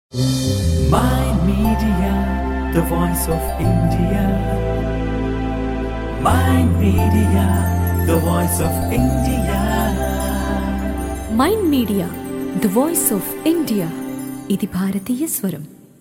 My Media, the voice of India. My Media, the voice of India. Mind media the voice of India ఇది భారతీయ స్వరం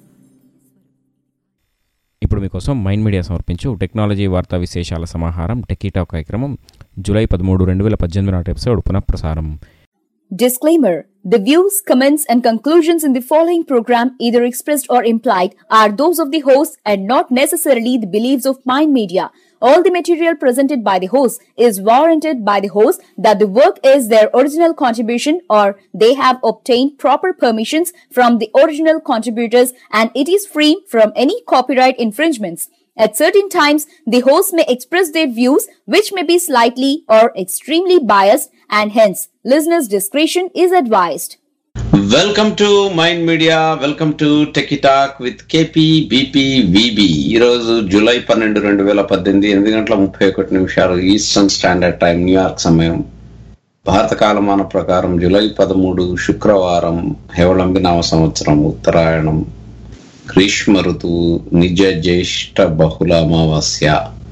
ఇప్పుడు మీకోసం mind media సమర్పించు technology వార్తా విశేషాల సమాహారం టెకీటాక్ కార్యక్రమం జూలై పదమూడు రెండు వేల పద్దెనిమిది నాటి ఎపిసోడ్ పునఃప్రసారం Disclaimer The views, comments, and conclusions in the following program, either expressed or implied, are those of the host and not necessarily the beliefs of Mind Media. All the material presented by the host is warranted by the host that the work is their original contribution or they have obtained proper permissions from the original contributors and it is free from any copyright infringements. At certain times, the host may express their views which may be slightly or extremely biased and hence listeners' discretion is advised. Welcome to mind media welcome to techie talk with KP BP VB ఈరోజు July పన్నెండు రెండు వేల పద్దెనిమిది ఎనిమిది గంటల ముప్పై ఒకటి నిమిషాలు ఈస్టర్న్ స్టాండర్డ్ టైం న్యూయార్క్ సమయం భారత కాలమాన ప్రకారం జూలై పదమూడు శుక్రవారం హేవళంబి నామ సంవత్సరం ఉత్తరాయణం గ్రీష్మ ఋతువు నిజ జ్యేష్ఠ బహుళ అమావాస్య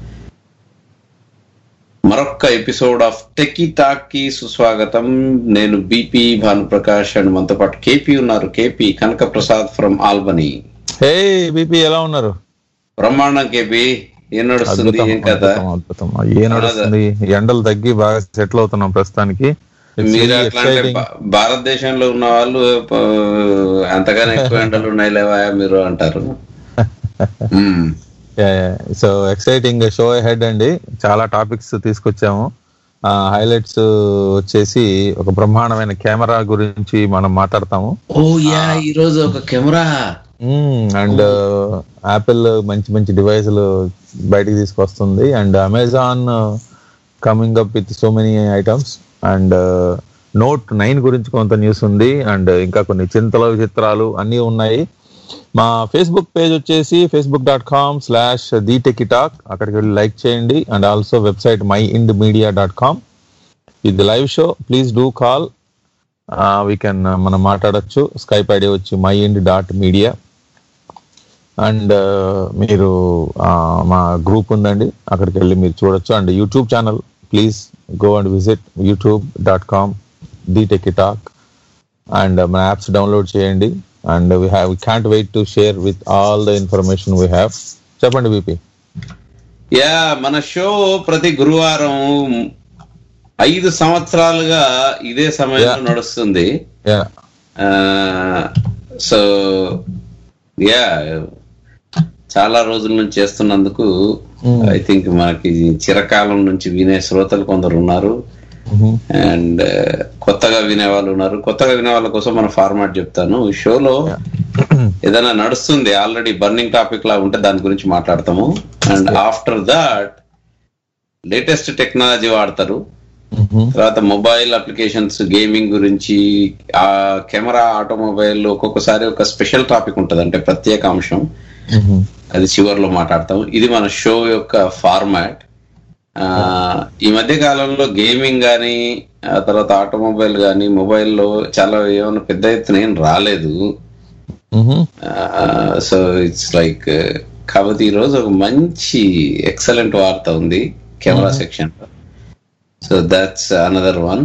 మరొక్క ఎపిసోడ్ ఆఫ్ టెకీ టాక్ కి సుస్వాగతం నేను బీపీ భానుప్రకాష్ అండ్ మనతో పాటు కేపీ ఉన్నారు KP Kanaka Prasad from Albany hey BP ఎలా ఉన్నారు బ్రహ్మాండం కేపీ ఏం నడుస్తుంది అద్భుతం ఏం కదా అద్భుతం అద్భుతం ఏ నడుస్తుంది ఎండలు తగ్గి బాగా సెటిల్ అవుతున్నాం ప్రస్తుతానికి It's మీరు really అట్లా అంటే exciting. భా- భారతదేశంలో ఉన్న వాళ్ళు ప- అంతగానే ఎక్కువ ఎండలు ఉన్నాయి లేవా మీరు అంటారు మ్మ్. సో ఎక్సైటింగ్ షో హెడ్ అండి చాలా టాపిక్స్ తీసుకొచ్చాము హైలైట్స్ వచ్చేసి ఒక బ్రహ్మాండమైన కెమెరా గురించి మనం మాట్లాడతాము ఓ యా ఈ రోజు ఒక కెమెరా అండ్ యాపిల్ మంచి మంచి డివైస్లు బయటికి తీసుకొస్తుంది and Amazon coming up with so many items and Note nine గురించి కొంత న్యూస్ ఉంది అండ్ ఇంకా కొన్ని చింతల విచిత్రాలు అన్నీ ఉన్నాయి మా ఫేస్బుక్ పేజ్ వచ్చేసి Facebook dot com slash the techie talk అక్కడికి వెళ్ళి లైక్ చేయండి and also website MyInd media dot com ఇది live show please do call we can మనం మాట్లాడొచ్చు స్కైప్ ఐడి వచ్చి MyInd dot media and మీరు ఆ, మా గ్రూప్ ఉందండి అక్కడికి వెళ్ళి మీరు చూడొచ్చు and YouTube channel please go and visit YouTube dot com the techie talk and మన యాప్స్ డౌన్లోడ్ చేయండి and we have can't wait to share with all the information we have చెప్పండి బీపీ యా మన show ప్రతి గురువారం ఐదు సంవత్సరాలుగా ఇదే సమయంలో Yeah. నడుస్తుంది యా సో యా చాలా రోజుల నుంచి చేస్తున్నందుకు Mm. ఐ థింక్ మనకి చిరకాలం నుంచి వినే శ్రోతలు కొందరు ఉన్నారు అండ్ కొత్తగా వినే వాళ్ళు ఉన్నారు కొత్తగా వినే వాళ్ళ కోసం మన ఫార్మాట్ చెప్తాను ఈ షోలో ఏదైనా నడుస్తుంది ఆల్రెడీ బర్నింగ్ టాపిక్ లా ఉంటే దాని గురించి మాట్లాడతాము and after that latest technology వాడతారు తర్వాత మొబైల్ అప్లికేషన్స్ గేమింగ్ గురించి ఆ కెమెరా ఆటోమొబైల్ ఒక్కొక్కసారి ఒక స్పెషల్ టాపిక్ ఉంటుంది అంటే ప్రత్యేక అంశం అది చివరిలో మాట్లాడతాం ఇది మన షో యొక్క ఫార్మాట్ ఆ, ఈ మధ్య కాలంలో గేమింగ్ కానీ ఆ తర్వాత ఆటోమొబైల్ కానీ మొబైల్లో చాలా ఏమైనా పెద్ద ఎత్తున ఏం రాలేదు సో ఇట్స్ లైక్ కాబట్టి ఈరోజు ఒక మంచి ఎక్సలెంట్ వార్త ఉంది camera section so that's another one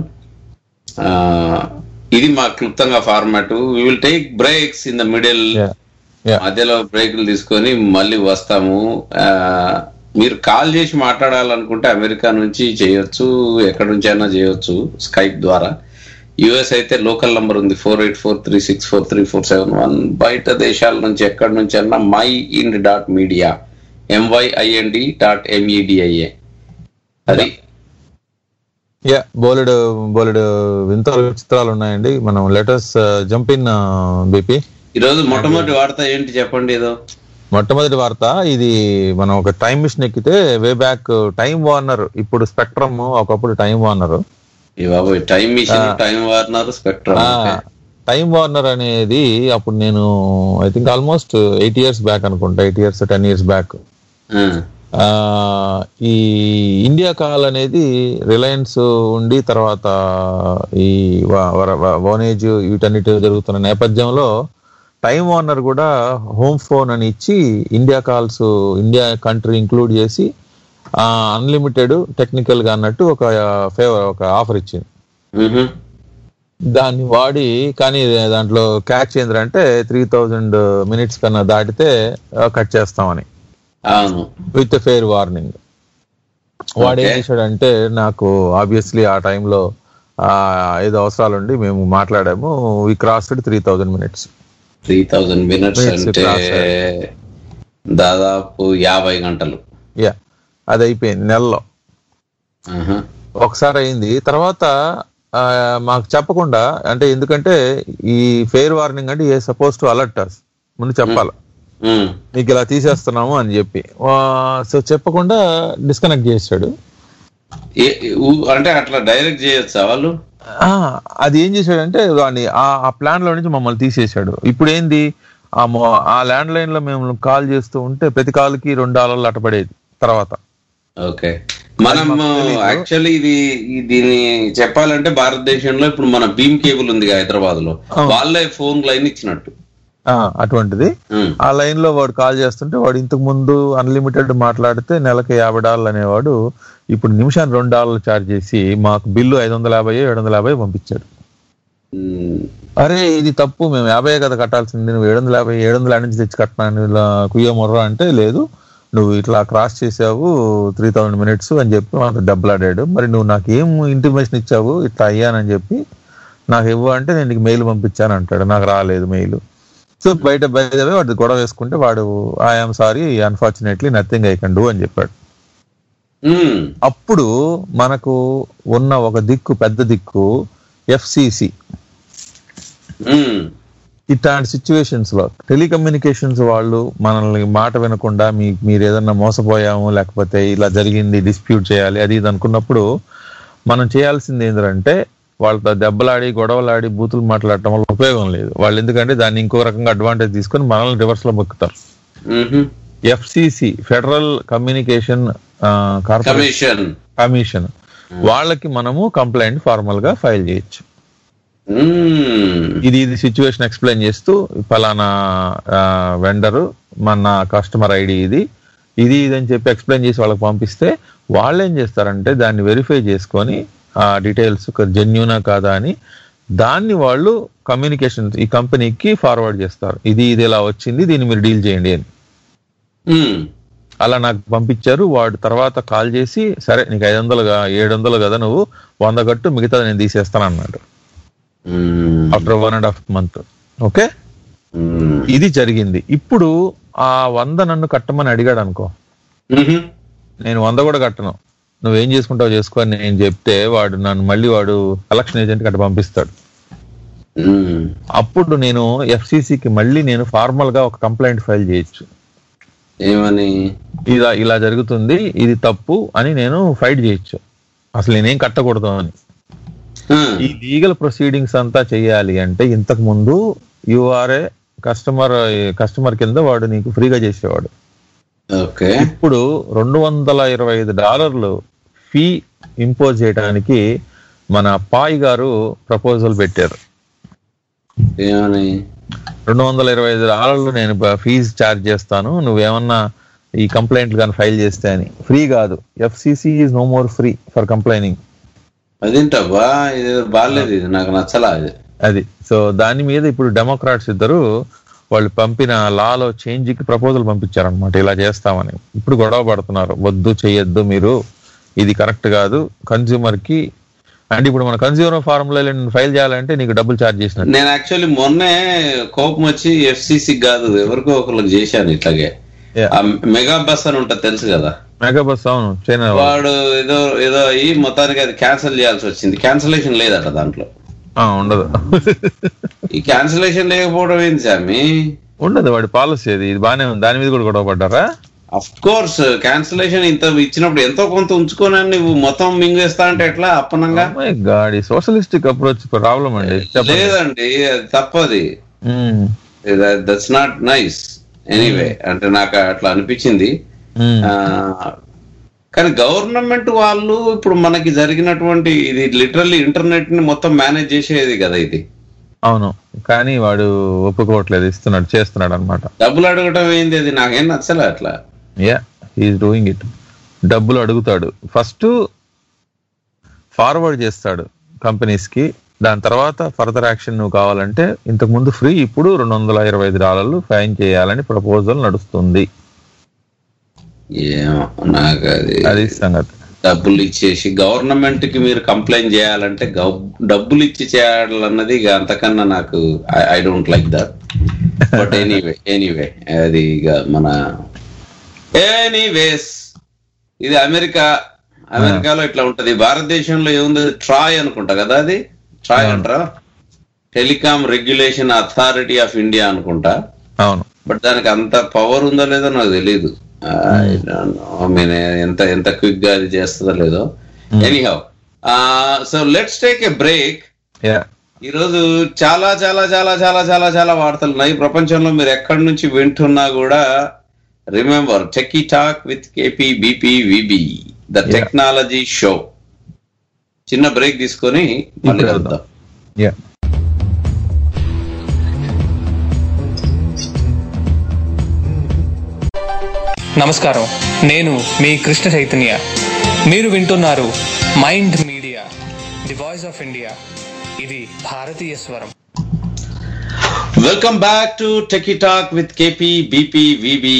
ఇది మా క్లుప్తంగా format we will take breaks in the middle మధ్యలో బ్రేకులు తీసుకొని మళ్ళీ వస్తాము ఆ, మీరు కాల్ చేసి మాట్లాడాలనుకుంటే అమెరికా నుంచి చేయొచ్చు ఎక్కడి నుంచి అయినా చేయొచ్చు స్కైప్ ద్వారా యుఎస్ అయితే లోకల్ నంబర్ ఉంది four eight four three six four three four seven one బయట దేశాల నుంచి ఎక్కడి నుంచి అన్నా MyInd dot media M Y I N D dot M E D I A అది యా బోలెడు బోలెడు వింత చిత్రాలు ఉన్నాయండి మనం లెటర్స్ జంప్ ఇన్ బీపీ ఈరోజు మొట్టమొదటి వార్త ఏంటి చెప్పండి ఏదో మొట్టమొదటి వార్త ఇది మనం ఒక టైం మిషన్ ఎక్కితే వే బ్యాక్ టైం వార్నర్ ఇప్పుడు స్పెక్ట్రమ్ ఒకప్పుడు టైం వార్నర్ ఈ బాబు time machine Time Warner Spectrum Time Warner అనేది అప్పుడు నేను I think almost eight years back అనుకుంటా eight years ten years back ఆ, ఈ ఇండియా కాల్ అనేది రిలయన్స్ ఉండి తర్వాత ఈ వోనేజ్ వీటన్నిటి జరుగుతున్న నేపథ్యంలో టైమ్ వార్నర్ కూడా హోమ్ ఫోన్ అని ఇచ్చి India calls India country include చేసి అన్లిమిటెడ్ టెక్నికల్ గా అన్నట్టు ఒక ఫేవర్ ఒక ఆఫర్ ఇచ్చింది మ్హూ. దాన్ని వాడి కానీ దాంట్లో క్యాచ్ ఏంటంటే త్రీ థౌజండ్ మినిట్స్ కన్నా దాటితే కట్ చేస్తామని అవును విత్ ఫెయిర్ వార్నింగ్ వాడు ఏం Okay. చేశాడంటే నాకు ఆబ్వియస్లీ ఆ టైంలో ఏదో అవసరాలుండి మేము మాట్లాడాము we crossed three thousand minutes three thousand minutes Minutes అంటే class. దాదాపు యాభై గంటలు యా అది అయిపోయింది నెలలో ఆహా. ఒకసారి అయింది తర్వాత ఆ, మాకు చెప్పకుండా అంటే ఎందుకంటే ఈ ఫెయిర్ వార్నింగ్ అంటే a suppose to alert us ముందు చెప్పాలి మ్. నీకు ఇలా తీసేస్తున్నాము అని చెప్పి సో చెప్పకుండా డిస్కనెక్ట్ చేశాడు ఏ- ఊ- అంటే అట్లా డైరెక్ట్ చేయొచ్చా వాళ్ళు ఆ, అది ఏం చేశాడంటే వాడిని ఆ ఆ ప్లాన్ లో నుంచి మమ్మల్ని తీసేశాడు ఇప్పుడు ఏంది ఆ మొ- ఆ ల్యాండ్ లైన్ లో మేము కాల్ చేస్తూ ఉంటే ప్రతి కాల్ కి రెండు డాలర్లు అటపడేది తర్వాత ఓకే మనం యాక్చువల్లీ ఇది ఈ- దీన్ని చెప్పాలంటే భారతదేశంలో ఇప్పుడు మన భీమ్ కేబుల్ ఉంది హైదరాబాద్ లో వాళ్ళే ఫోన్ లైన్ ఇచ్చినట్టు ఆ, అటువంటిది మ్. ఆ లైన్ లో వాడు కాల్ చేస్తుంటే వాడు ఇంతకు ముందు అన్లిమిటెడ్ మాట్లాడితే నెలకి యాభై డాలర్లు అనేవాడు ఇప్పుడు నిమిషానికి రెండు డాలర్లు ఛార్జ్ చేసి మాకు బిల్లు ఐదు వందల యాభై ఏడు వందల యాభై పంపించాడు మ్. అరే ఇది తప్పు మేము యాభై కదా కట్టాల్సింది నువ్వు ఏడు వందల యాభై ఏడు వందల యాభై నుంచి తెచ్చి కట్టినాను ఇలా కుయ్య మొర్ర అంటే లేదు నువ్వు ఇట్లా క్రాస్ చేసావు త్రీ థౌజండ్ మినిట్స్ అని చెప్పి మాకు డబ్బులాడాడు మరి నువ్వు నాకు ఏం ఇంటిమేషన్ ఇచ్చావు ఇట్లా అయ్యానని చెప్పి నాకు ఇవ్వు అంటే నేను నీకు మెయిల్ పంపించాను అంటాడు నాకు రాలేదు మెయిల్ సో బయట బయట వాడు గొడవ వేసుకుంటే వాడు I'm sorry unfortunately nothing I can do అని చెప్పాడు మ్. అప్పుడు మనకు ఉన్న ఒక దిక్కు పెద్ద దిక్కు ఎఫ్సిసి మ్. ఇట్లాంటి సిచ్యువేషన్స్ లో టెలికమ్యూనికేషన్స్ వాళ్ళు మనల్ని మాట వినకుండా మీ మీరు ఏదన్నా మోసపోయాము లేకపోతే ఇలా జరిగింది డిస్ప్యూట్ చేయాలి అది ఇది అనుకున్నప్పుడు మనం చేయాల్సింది ఏంటంటే వాళ్ళతో దెబ్బలాడి గొడవలాడి బూతులు మాట్లాడటం వల్ల ఉపయోగం లేదు వాళ్ళు ఎందుకంటే దాన్ని ఇంకో రకంగా అడ్వాంటేజ్ తీసుకొని మనల్ని రివర్స్ లో మొక్కుతారు మ్హూ. FCC federal communication corporation commission commission వాళ్ళకి మనము కంప్లైంట్ ఫార్మల్ గా ఫైల్ చేయొచ్చు మ్. ఇది ఇది సిచ్యువేషన్ ఎక్స్ప్లెయిన్ చేస్తూ ఫలానా వెండర్ మన కస్టమర్ ఐడి ఇది ఇది ఇది అని చెప్పి ఎక్స్ప్లెయిన్ చేసి వాళ్ళకి పంపిస్తే వాళ్ళు ఏం చేస్తారంటే దాన్ని వెరిఫై చేసుకొని ఆ డీటెయిల్స్ జెన్యునా కాదా అని దాన్ని వాళ్ళు కమ్యూనికేషన్ ఈ కంపెనీకి ఫార్వర్డ్ చేస్తారు ఇది ఇది ఇలా వచ్చింది దీన్ని మీరు డీల్ చేయండి అని మ్. అలా నాకు పంపించారు వాడు తర్వాత కాల్ చేసి సరే నీకు ఐదు వందలుగా ఏడు వందలు కదా నువ్వు వంద కట్టు మిగతా నేను తీసేస్తాను అన్నాడు మ్. After one and half month okay మ్. ఇది జరిగింది ఇప్పుడు ఆ వంద నన్ను కట్టమని అడిగాడు అనుకో మ్హూ. నేను వంద కూడా కట్టను నువ్వేం చేసుకుంటావు చేసుకో అని నేను చెప్తే వాడు నన్ను మళ్ళీ వాడు ఎలక్షన్ ఏజెంట్ కట్ట పంపిస్తాడు మ్. అప్పుడు నేను ఎఫ్సిసికి మళ్ళీ నేను ఫార్మల్ గా ఒక కంప్లైంట్ ఫైల్ చేయొచ్చు ఏమని ఇలా ఇలా జరుగుతుంది ఇది తప్పు అని నేను ఫైట్ చేయొచ్చు అసలు నేనేం కట్టకూడదు అని మ్. ఈ లీగల్ ప్రొసీడింగ్స్ అంతా చేయాలి అంటే ఇంతకు ముందు యూఆర్ఏ కస్టమర్ కస్టమర్ కింద వాడు నీకు ఫ్రీగా చేసేవాడు ఓకే ఇప్పుడు రెండు వందల ఇరవై ఐదు డాలర్లు ఫీ ఇంపోజ్ చేయడానికి మన పాయ్ గారు ప్రపోజల్ పెట్టారు ఏమని రెండు వందల ఇరవై ఐదు డాలర్లు నేను ఫీజు ఛార్జ్ చేస్తాను నువ్వేమన్నా ఈ కంప్లైంట్లు కానీ ఫైల్ చేస్తే అని ఫ్రీ కాదు FCC is no more free for complaining అదేంటబ్బా ఇది బాగాలేదు ఇది నాకు నచ్చలా ఇది అది సో దాని మీద ఇప్పుడు డెమోక్రాట్స్ ఇద్దరు వాళ్ళు పంపిన లాలో చేంజ్ కి ప్రపోజల్ పంపించారనమాట ఇలా చేస్తామని ఇప్పుడు గొడవ పడుతున్నారు వద్దు చేయొద్దు మీరు ఇది కరెక్ట్ కాదు కన్స్యూమర్ కి అండ్ ఇప్పుడు మన కన్స్యూమర్ ఫారం లో ఫైల్ చేయాలంటే నీకు డబ్బులు ఛార్జ్ చేసినట్టు నేను యాక్చువల్లీ మొన్నే కోపం వచ్చి ఎఫ్సిసి కాదు ఎవరికో ఒకరికి చేశాను ఇట్లాగే Yeah. ఆ మెగా బస్ అని ఉంటుంది తెలుసు కదా మెగా బస్ అవును చైనా వాళ్ళు. వాడు ఏదో ఏదో అయ్యి మొత్తానికి అది క్యాన్సిల్ చేయాల్సి వచ్చింది క్యాన్సిలేషన్ లేదట దాంట్లో ఆ, ఉండదు ఈ క్యాన్సిలేషన్ లేకపోవడం ఏంటి సామి ఉండదు వాడి పాలసీ అది ఇది బానే ఉంది దాని మీద కూడా గొడవ పడ్డారా అఫ్ కోర్స్ క్యాన్సిలేషన్ ఇంత ఇచ్చినప్పుడు ఎంతో కొంత ఉంచుకొని నువ్వు మొత్తం మింగేస్తా అంటే ఎట్లా అప్పనంగా గాడి సోషలిస్టిక్ అప్రోచ్ ప్రాబ్లం అండి చెప్పండి లేదండి అది తప్పది um, that's not nice anyway అంటే నాకు అట్లా అనిపించింది ఉమ్, ఆ, కానీ గవర్నమెంట్ వాళ్ళు ఇప్పుడు మనకి జరిగినటువంటి ఇది లిటరల్లీ ఇంటర్నెట్ ని మొత్తం మేనేజ్ చేసేది కదా ఇది అవును కానీ వాడు ఒప్పుకోవట్లేదు ఇస్తున్నాడు చేస్తున్నాడు అనమాట డబ్బులు అడగటం ఏంది అది నాకేం నచ్చలే అట్లా యా హీఈస్ డూయింగ్ ఇట్ డబ్బులు అడుగుతాడు ఫస్ట్ ఫార్వర్డ్ చేస్తాడు కంపెనీస్ కి దాని తర్వాత ఫర్దర్ యాక్షన్ నువ్వు కావాలంటే ఇంతకు ముందు ఫ్రీ ఇప్పుడు రెండు వందల ఇరవై ఐదు డాలర్లు ఫైన్ చేయాలని ప్రపోజల్ నడుస్తుంది ఏమో నాకు అది అది సంగతి డబ్బులు ఇచ్చేసి గవర్నమెంట్ కి మీరు కంప్లైంట్ చేయాలంటే గవ్- డబ్బులు ఇచ్చి చేయాలన్నది ఇక అంతకన్నా నాకు I don't like that but anyway anyway అది ఇక మన ఎనీవేస్ ఇది అమెరికా అమెరికాలో ఇట్లా ఉంటది భారతదేశంలో ఏముంది ట్రాయ్ అనుకుంటా కదా అది ట్రాయ్ అంటారా telecom regulation authority of India అనుకుంటా అవును బట్ దానికి అంత పవర్ ఉందో లేదో నాకు తెలియదు మీన్ ఎంత ఎంత క్విక్ గా అది చేస్తుందో లేదో anyhow so let's take a break yeah ఈరోజు చాలా చాలా చాలా చాలా చాలా చాలా వార్తలు ఉన్నాయి ప్రపంచంలో మీరు ఎక్కడి నుంచి వింటున్నా కూడా remember techie talk with KP BP VB the technology show చిన్న బ్రేక్ తీసుకొని మళ్ళీ ఇప్పుడు కలుద్దాం యా నమస్కారం నేను మీ కృష్ణ చైతన్య మీరు వింటున్నారు mind media the voice of India ఇది భారతీయ స్వరం welcome back to techie talk with KP BP VB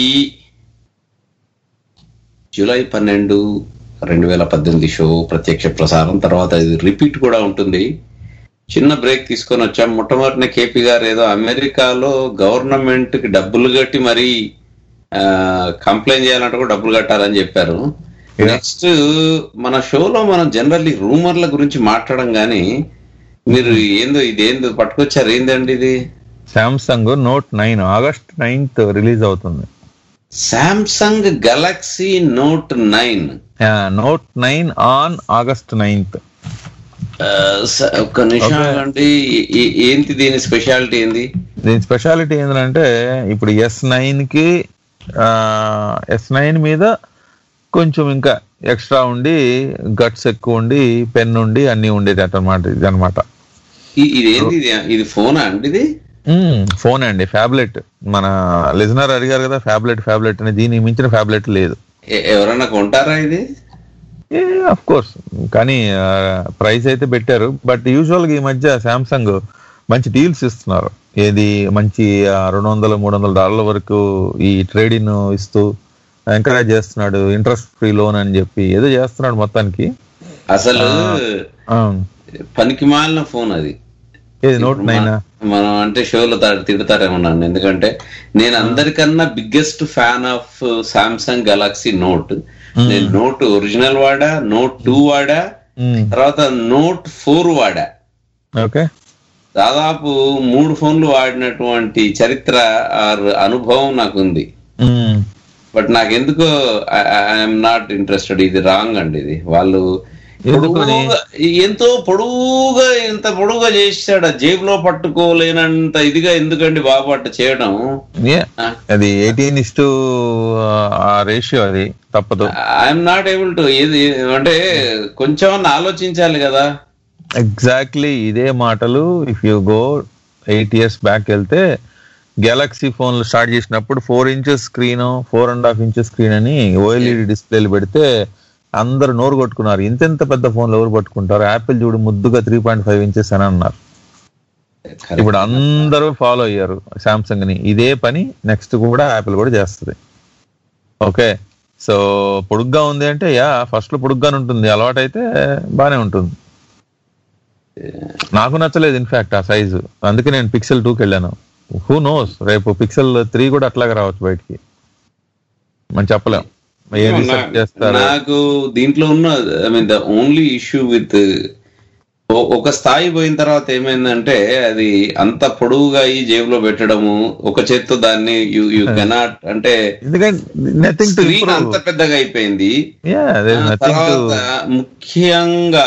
July పన్నెండు రెండు వేల పద్దెనిమిది షో ప్రత్యక్ష ప్రసారం తర్వాత ఇది రిపీట్ కూడా ఉంటుంది చిన్న బ్రేక్ తీసుకొని వచ్చాం మొట్టమొదటిన కేపీ గారు ఏదో అమెరికాలో గవర్నమెంట్ కి డబ్బులు కట్టి మరీ కంప్లైంట్ చేయాలంటే కూడా డబ్బులు కట్టాలని చెప్పారు నెక్స్ట్ మన షోలో మనం జనరల్లీ రూమర్ల గురించి మాట్లాడడం కానీ మీరు ఏందో ఇది ఏందో పట్టుకొచ్చారు ఏందండి ఇది Samsung Note nine August ninth release అవుతుంది Samsung Galaxy Note nine Note nine on August ninth ఒక్క నిమిషం అండి ఏంటి దీని స్పెషాలిటీ ఏంది దీని స్పెషాలిటీ ఏంటంటే ఇప్పుడు ఎస్ నైన్ కి ఎస్ నైన్ మీద కొంచెం ఇంకా ఎక్స్ట్రా ఉండి గట్స్ ఎక్కువ ఉండి పెన్ ఉండి అన్ని ఉండేది అనమాట ఇది అనమాట ఇ- ఇది ఏంది ఇది ఇది ఫోనా అండి ఇది ఫోన్ అండి ఫ్యాబ్లెట్ మన లిజనర్ అడిగారు కదా ఫ్యాబ్లెట్ ఫ్యాబ్లెట్ అని దీనికి మించిన ఫ్యాబ్లెట్ లేదు ఎ- ఎవరన్నా కొంటారా ఇది అఫ్ కోర్స్ కానీ ప్రైస్ అయితే పెట్టారు బట్ యూజువల్ గా ఈ మధ్య సామ్సంగ్ మంచి డీల్స్ ఇస్తున్నారు ఏది మంచి ఆ, రెండు వందల మూడు వందల డాలర్ల వరకు ఈ ట్రేడింగ్ ఇస్తూ ఎంకరేజ్ చేస్తున్నాడు ఇంట్రెస్ట్ ఫ్రీ లోన్ అని చెప్పి ఏదో చేస్తున్నాడు మొత్తానికి అసలు ఆ, పనికి మాలిన ఫోన్ అది ఏది నోట్ నైన్ మనం అంటే షోలో తిడతారేమో నన్ను ఎందుకంటే నేను అందరికన్నా biggest fan of Samsung Galaxy Note నేను నోట్ ఒరిజినల్ వాడా నోట్ టూ వాడా తర్వాత నోట్ ఫోర్ వాడా ఓకే దాదాపు మూడు ఫోన్లు వాడినటువంటి చరిత్ర ఆర్ అనుభవం నాకు ఉంది బట్ నాకు ఎందుకో ఐఎమ్ నాట్ ఇంట్రెస్టెడ్ ఇది రాంగ్ అండి ఇది వాళ్ళు ఎందుకని? పొడువుగా- ఎంతో పొడువుగా ఎంత పొడువుగా చేశాడు ఆ జేబులో పట్టుకోలేనంత ఇదిగా ఎందుకండి బాబు అట్ట చేయడం అది eighteen is to ah ratio అది తప్పదు ఐఎమ్ నాట్ ఏబుల్ టు ఏది అంటే కొంచెం ఆలోచించాలి కదా ఎగ్జాక్ట్లీ ఇదే మాటలు if you go eight years back వెళ్తే గెలాక్సీ ఫోన్లు స్టార్ట్ చేసినప్పుడు four inches screen four and half inches screen అని ఓఎల్ఈడి డిస్ప్లేలు పెడితే అందరు నోరు కొట్టుకున్నారు ఇంతెంత పెద్ద ఫోన్లు ఎవరు పట్టుకుంటారు యాపిల్ చూడు ముద్దుగా త్రీ పాయింట్ ఫైవ్ ఇంచెస్ అని అన్నారు ఇప్పుడు అందరూ ఫాలో అయ్యారు సామ్సంగ్ ని ఇదే పని నెక్స్ట్ కూడా యాపిల్ కూడా చేస్తుంది ఓకే సో పొడుగ్గా ఉంది అంటే యా ఫస్ట్ లో పొడుగ్గానే ఉంటుంది అలవాటు అయితే బానే ఉంటుంది నాకు నచ్చలేదు ఇన్ఫాక్ట్ ఆ సైజు అందుకే నేను పిక్సెల్ టూకి వెళ్ళాను హూ నోస్ రేపు పిక్సెల్ త్రీ కూడా అట్లాగే రావచ్చు బయటికి మనం చెప్పలేం ఏ రీసెర్చ్ చేస్తారు నాకు దీంట్లో ఉన్న I mean the only issue with ఒక స్థాయి పోయిన తర్వాత ఏమైందంటే అది అంత పొడవుగా ఈ జేబులో పెట్టడము ఒక చేత్తో దాన్ని యు యు కెనాట్ అంటే ఎందుకంటే నథింగ్ టు స్క్రీన్ అంత పెద్దగా అయిపోయింది యా ఆ నథింగ్ టు తర్వాత ముఖ్యంగా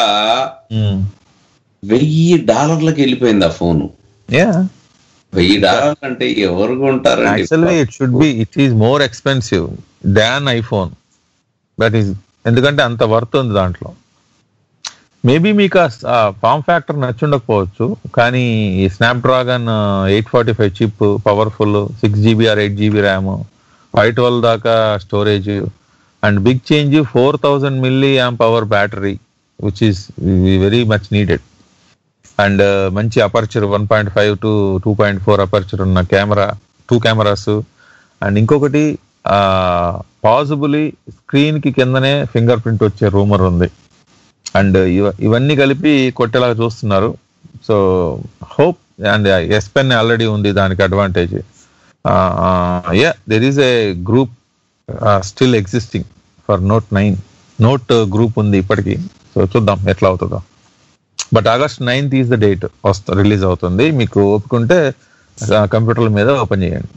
వెయ్యి డాలర్లకు వెళ్ళిపోయింది ఆ ఫోన్ యా వెయ్యి డాలర్లు అంటే ఎవరు కొంటారండి actually it should be it is more expensive than iPhone that is ఎందుకంటే అంత వర్త్ ఉంది దాంట్లో మేబీ మీకు ఆ ఫామ్ ఫ్యాక్టర్ నచ్చుండకపోవచ్చు కానీ ఈ Snapdragon eight forty five chip powerful six GB or eight GB RAM five twelve దాకా storage and big change four thousand milliamp power battery which is very much needed and మంచి aperture one point five to two point four aperture ఉన్న camera two cameras and ఇంకొకటి possibly screen కి కిందనే fingerprint వచ్చే rumour ఉంది and ఇవన్నీ కలిపి కొట్టేలాగా చూస్తున్నారు so hope and yes pen already ఉంది దానికి advantage yeah there is a group still existing for Note nine Note group ఉంది ఇప్పటికీ సో చూద్దాం ఎట్లా అవుతుందో but August ninth is the date వస్తా రిలీజ్ అవుతుంది మీకు ఒప్పుకుంటే కంప్యూటర్ల మీద ఓపెన్ చేయండి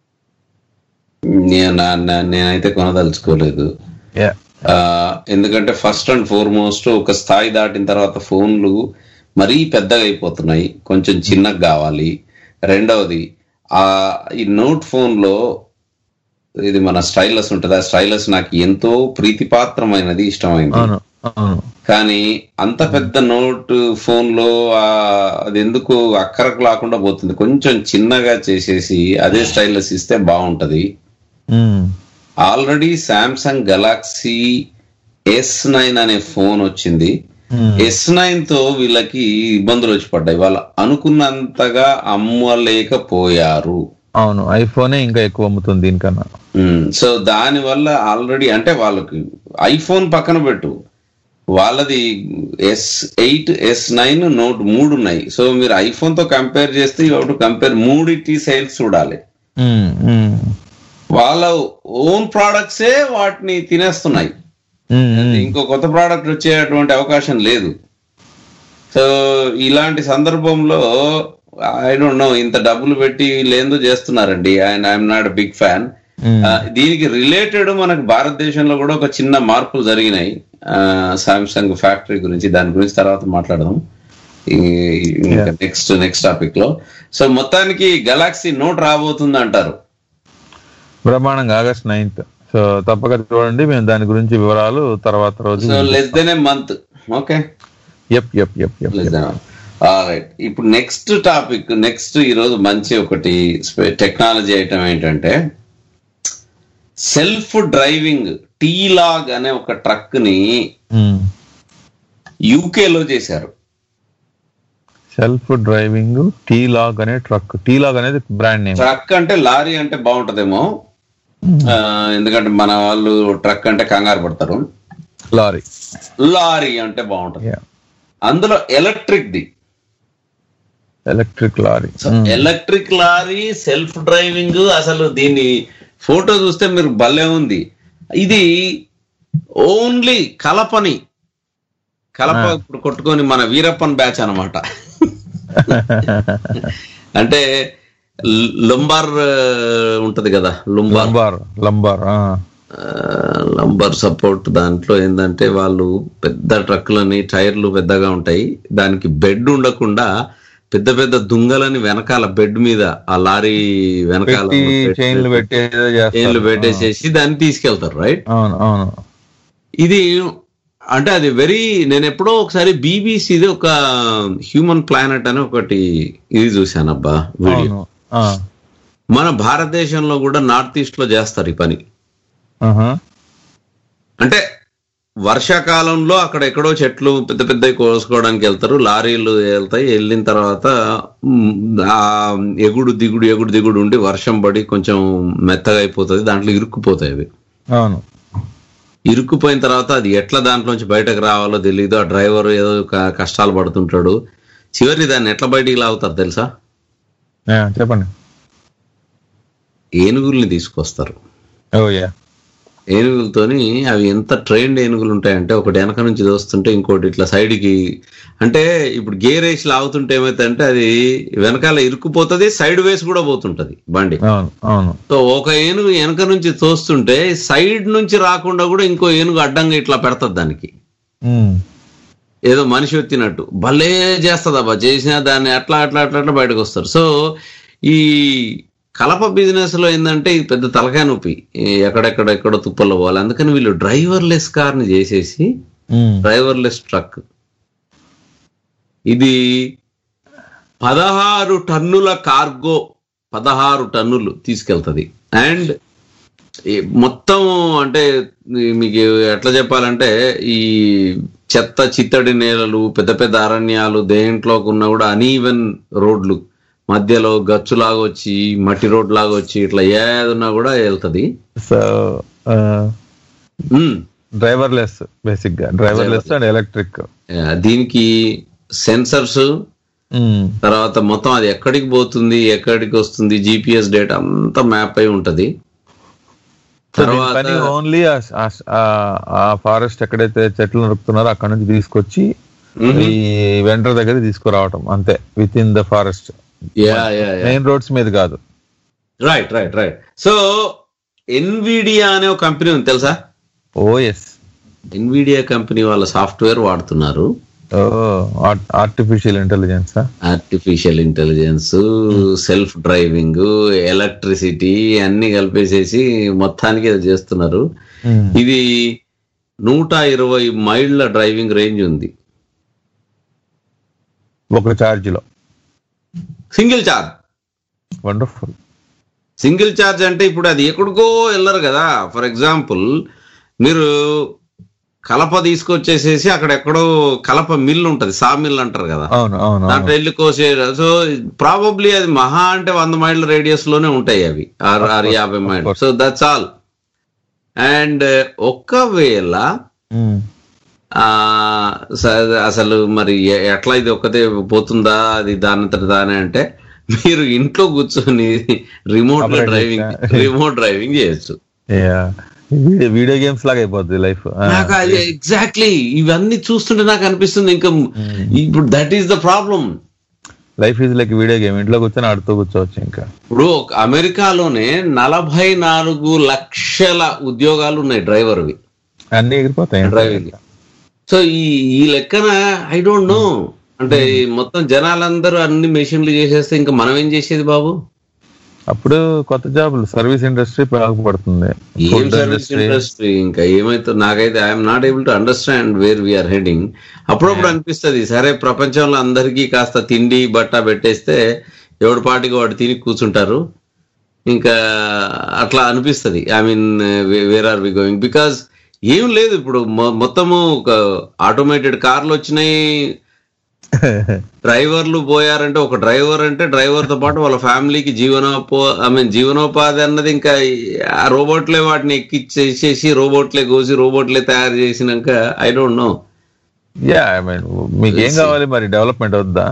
నే- నా- నా- నేనైతే కొనదలుచుకోలేదు యా ఆ, ఎందుకంటే ఫస్ట్ అండ్ ఫార్మోస్ట్ ఒక స్థాయి దాటిన తర్వాత ఫోన్లు మరీ పెద్దగా అయిపోతున్నాయి కొంచెం చిన్నగా కావాలి రెండవది ఆ ఈ నోట్ ఫోన్ లో ఇది మన స్టైలస్ ఉంటుంది ఆ స్టైలస్ నాకు ఎంతో ప్రీతిపాత్రమైనది ఇష్టమైంది అవును అవును కానీ అంత పెద్ద నోట్ ఫోన్ లో ఆ, అది ఎందుకు అక్కరకు లేకుండా పోతుంది కొంచెం చిన్నగా చేసేసి అదే స్టైలస్ ఇస్తే బాగుంటది మ్మ్. Already Samsung Galaxy S nine అనే ఫోన్ వచ్చింది మ్మ్. ఎస్ నైన్ తో వీళ్ళకి ఇబ్బందులు వచ్చి పడ్డాయి వాళ్ళు అనుకున్నంతగా అమ్మలేకపోయారు అవును ఐఫోనే ఇంకా ఎక్కువ అమ్ముతుంది దీనికన్నా మ్మ్. సో దాని వల్ల ఆల్రెడీ అంటే వాళ్ళకి ఐఫోన్ పక్కన పెట్టు వాళ్ళది S eight S nine Note మూడు ఉన్నాయి సో మీరు ఐఫోన్ తో కంపేర్ చేస్తే యూ కంపేర్ మూడిటి సేల్స్ చూడాలి మ్మ్. మ్మ్. వాళ్ళ ఓన్ ప్రోడక్ట్సే వాటిని తినేస్తున్నాయి మ్మ్. మ్మ్. ఇంకో కొత్త ప్రోడక్ట్ వచ్చేటువంటి అవకాశం లేదు సో ఇలాంటి సందర్భంలో ఐ డోంట్ నో ఇంత డబ్బులు పెట్టి వీళ్ళేందో చేస్తున్నారండి and I'm not big fan మ్మ్. దీనికి రిలేటెడ్ మనకు భారతదేశంలో కూడా ఒక చిన్న మార్పులు జరిగినాయి సామ్సంగ్ ఫ్యాక్టరీ గురించి దాని గురించి తర్వాత మాట్లాడదాం నెక్స్ట్ నెక్స్ట్ టాపిక్ లో సో మొత్తానికి గెలాక్సీ నోట్ రాబోతుంది అంటారు బ్రహ్మాండంగా ఆగస్ట్ నైన్త్ సో తప్పక చూడండి మేము దాని గురించి వివరాలు తర్వాత రోజు so less than a month okay ఎప్ ఎప్ ఎప్ ఎప్ రైట్ ఇప్పుడు నెక్స్ట్ టాపిక్ నెక్స్ట్ ఈరోజు మంచి ఒకటి టెక్నాలజీ ఐటమ్ ఏంటంటే సెల్ఫ్ డ్రైవింగ్ టీ లాగ్ అనే ఒక ట్రక్ ని UK లో చేశారు సెల్ఫ్ డ్రైవింగ్ టీ లాగ్ అనే ట్రక్ టీ లాగ్ అనేది బ్రాండ్ నేమ్ ట్రక్ అంటే లారీ అంటే బాగుంటదేమో ఆ, ఎందుకంటే మన వాళ్ళు ట్రక్ అంటే కంగారు పడతారు లారీ లారీ అంటే బాగుంటది అందులో electric the electric lorry electric lorry self driving అసలు దీన్ని ఫోటో చూస్తే మీరు భలే ఉంది ఇది ఓన్లీ కలపని కలప ఇప్పుడు కొట్టుకొని మన వీరప్పన్ బ్యాచ్ అన్నమాట అంటే ల- లంబార్ ఆ, ఉంటది కదా లుంబార్ లంబార్ లంబార్ ఆ. లంబర్ సపోర్ట్ దాంట్లో ఏంటంటే వాళ్ళు పెద్ద ట్రక్కులని టైర్లు పెద్దగా ఉంటాయి దానికి బెడ్ ఉండకుండా పెద్ద పెద్ద దుంగలని వెనకాల బెడ్ మీద ఆ లారీ వెనకాల పెట్టి చైన్లు పెట్టి ఏదో చేస్తారు. చైన్లు పెట్టేసేసి దాన్ని తీసుకెళ్తారు రైట్ అవును అవును ఇది అంటే అది వెరీ నేను ఎప్పుడో ఒకసారి బీబీసీది ఒక హ్యూమన్ ప్లానెట్ అని ఒకటి ఇది చూశాను అబ్బా వీడియో అవును ఆ. మన భారతదేశంలో కూడా నార్త్ ఈస్ట్ లో చేస్తారు ఈ పని ఆహా. అంటే వర్షాకాలంలో అక్కడ ఎక్కడో చెట్లు పెద్ద పెద్ద కోసుకోవడానికి వెళ్తారు లారీలు వెళ్తాయి వెళ్ళిన తర్వాత మ్, ఆ ఎగుడు దిగుడు ఎగుడు దిగుడు ఉండి వర్షం పడి కొంచెం మెత్తగా అయిపోతుంది దాంట్లో ఇరుక్కుపోతాయి అవి అవును ఇరుక్కుపోయిన తర్వాత అది ఎట్లా దాంట్లోంచి బయటకు రావాలో తెలియదు ఆ డ్రైవర్ ఏదో క- కష్టాలు పడుతుంటాడు చివరి దాన్ని ఎట్లా బయటికి లాగుతారు తెలుసా యా, చెప్పండి ఏనుగుల్ని తీసుకొస్తారు ఓ యా ఏనుగులతోని అవి ఎంత ట్రైన్డ్ ఏనుగులు ఉంటాయంటే ఒకటి వెనక నుంచి దోస్తుంటే ఇంకోటి ఇట్లా side కి అంటే ఇప్పుడు గేర్ వేసి లాగుతుంటే ఏమైతే అది వెనకాల ఇరుక్కుపోతుంది సైడ్ వేస్ కూడా పోతుంటది బండి అవును అవును సో ఒక ఏనుగు వెనక నుంచి తోస్తుంటే సైడ్ నుంచి రాకుండా కూడా ఇంకో ఏనుగు అడ్డంగా ఇట్లా పెడతది దానికి ఉమ్. ఏదో మనిషి వచ్చినట్టు భలే చేస్తుందబ్బా చేసినా దాన్ని అట్లా అట్లా అట్లా అట్లా బయటకు వస్తారు సో ఈ కలప బిజినెస్ లో ఏంటంటే ఇది పెద్ద తలకాయ నొప్పి ఈ ఎక్కడెక్కడ ఎక్కడో తుప్పల్లో పోవాలి అందుకని వీళ్ళు డ్రైవర్లెస్ కార్ ని చేసేసి ఉమ్. డ్రైవర్లెస్ ట్రక్ ఇది పదహారు టన్నుల కార్గో పదహారు టన్నులు తీసుకెళ్తుంది అండ్ మొత్తం అంటే ఈ మీకు ఎట్లా చెప్పాలంటే ఈ చెత్త చిత్తడి నేలలు పెద్ద పెద్ద అరణ్యాలు దేంట్లోకి ఉన్నా కూడా అనీవెన్ రోడ్లు మధ్యలో గచ్చులాగా వచ్చి మట్టి రోడ్ లాగా వచ్చి ఇట్లా ఏదున్నా కూడా వెళ్తది so um. Driverless basic గా డ్రైవర్ లెస్ అండ్ ఎలక్ట్రిక్ ఆ, దీనికి సెన్సర్స్ తర్వాత మొత్తం అది ఎక్కడికి పోతుంది ఎక్కడికి వస్తుంది జిపిఎస్ డేటా అంతా మ్యాప్ అయి ఉంటది తర్వాత పని ఓన్లీ ఆ ఫారెస్ట్ ఎక్కడైతే చెట్లు నరుకుతున్నారో అక్కడ నుంచి తీసుకొచ్చి ఈ వెండర్ దగ్గర తీసుకురావటం అంతే with in the forest yeah yeah yeah main roads మీద కాదు right right right so Nvidia అనే ఒక కంపెనీ ఉంది తెలుసా ఓ ఎస్ ఎన్విడియా కంపెనీ వాళ్ళ సాఫ్ట్వేర్ వాడుతున్నారు oh artificial intelligence artificial intelligence self driving electricity అన్ని కలిపేసేసి మొత్తానికి ఇది చేస్తున్నారు ఇది నూట ఇరవై మైళ్ళ డ్రైవింగ్ రేంజ్ ఉంది ఒక ఛార్జ్ లో single charge wonderful single charge అంటే ఇప్పుడు అది ఎక్కడికో వెళ్ళరు కదా ఫర్ ఎగ్జాంపుల్ మీరు కలప తీసుకొచ్చేసేసి అక్కడ ఎక్కడో కలప మిల్ ఉంటది సా మిల్ అంటారు కదా అవును అవును దాంట్లో అవును వెళ్ళి కోసే సో ప్రాబబ్లీ అది మహా అంటే వంద మైళ్ళ రేడియస్ లోనే ఉంటాయి అవి ఆరు ఆరు యాభై మైళ్ళు సో దట్స్ ఆల్ అండ్ ఒకవేళ మ్మ్. ఆ స- అసలు మరి ఎ- ఎట్లా ఇది ఒక్కతే పోతుందా అది దానంతట దానే అంటే మీరు ఇంట్లో కూర్చొని రిమోట్ Operate డ్రైవింగ్ చేస్తా. రిమోట్ డ్రైవింగ్ చేయొచ్చు Yeah. వీడియో వీడియో గేమ్స్ లాగా అయిపోద్ది లైఫ్ నాకు అది ఎగ్జాక్ట్లీ ఇవన్నీ చూస్తుంటే నాకు అనిపిస్తుంది ఇంకా ఇప్పుడు that is the problem life is like video game ఇంట్లో కూర్చొని ఆడుతూ కూర్చోవచ్చు ఇంకా ఇప్పుడు ఒక అమెరికాలోనే నలభై నాలుగు లక్షల ఉద్యోగాలు ఉన్నాయి డ్రైవర్వి అన్ని ఎగిరిపోతాయి డ్రైవింగ్ సో ఈ ఈ లెక్కన ఐ డోంట్ నో అంటే ఈ మొత్తం జనాలందరూ అన్ని మెషిన్లు చేసేస్తే ఇంకా మనం ఏం చేసేది బాబు అప్పుడు కొత్త జాబులు సర్వీస్ ఇండస్ట్రీ బాగుపడుతుంది ఏం ఫుడ్ సర్వీస్ ఇండస్ట్రీ ఇండస్ట్రీ ఇంకా ఏమైతే నాకైతే I'm not able to understand where we're heading అప్పుడప్పుడు అనిపిస్తది సరే ప్రపంచంలో అందరికీ కాస్త తిండి బట్ట పెట్టేస్తే ఎవడి పాటికి వాడు తిని కూర్చుంటారు ఇంకా అట్లా అనిపిస్తది I mean where are we going because ఏం లేదు ఇప్పుడు మొ- మొత్తము ఒక ఆటోమేటెడ్ కార్లు వచ్చినాయి డ్రైవర్లు పోయారంటే ఒక డ్రైవర్ అంటే డ్రైవర్ తో పాటు వాళ్ళ ఫ్యామిలీకి జీవనోపో ఐ మీన్ జీవనోపాధి అన్నది ఇంకా ఆ రోబోట్లే వాటిని ఎక్కిచ్చేసేసి రోబోట్లే కోసి రోబోట్లే తయారు చేసినాక I don't know yeah I mean మీకు ఏం కావాలి మరి డెవలప్మెంట్ వద్దా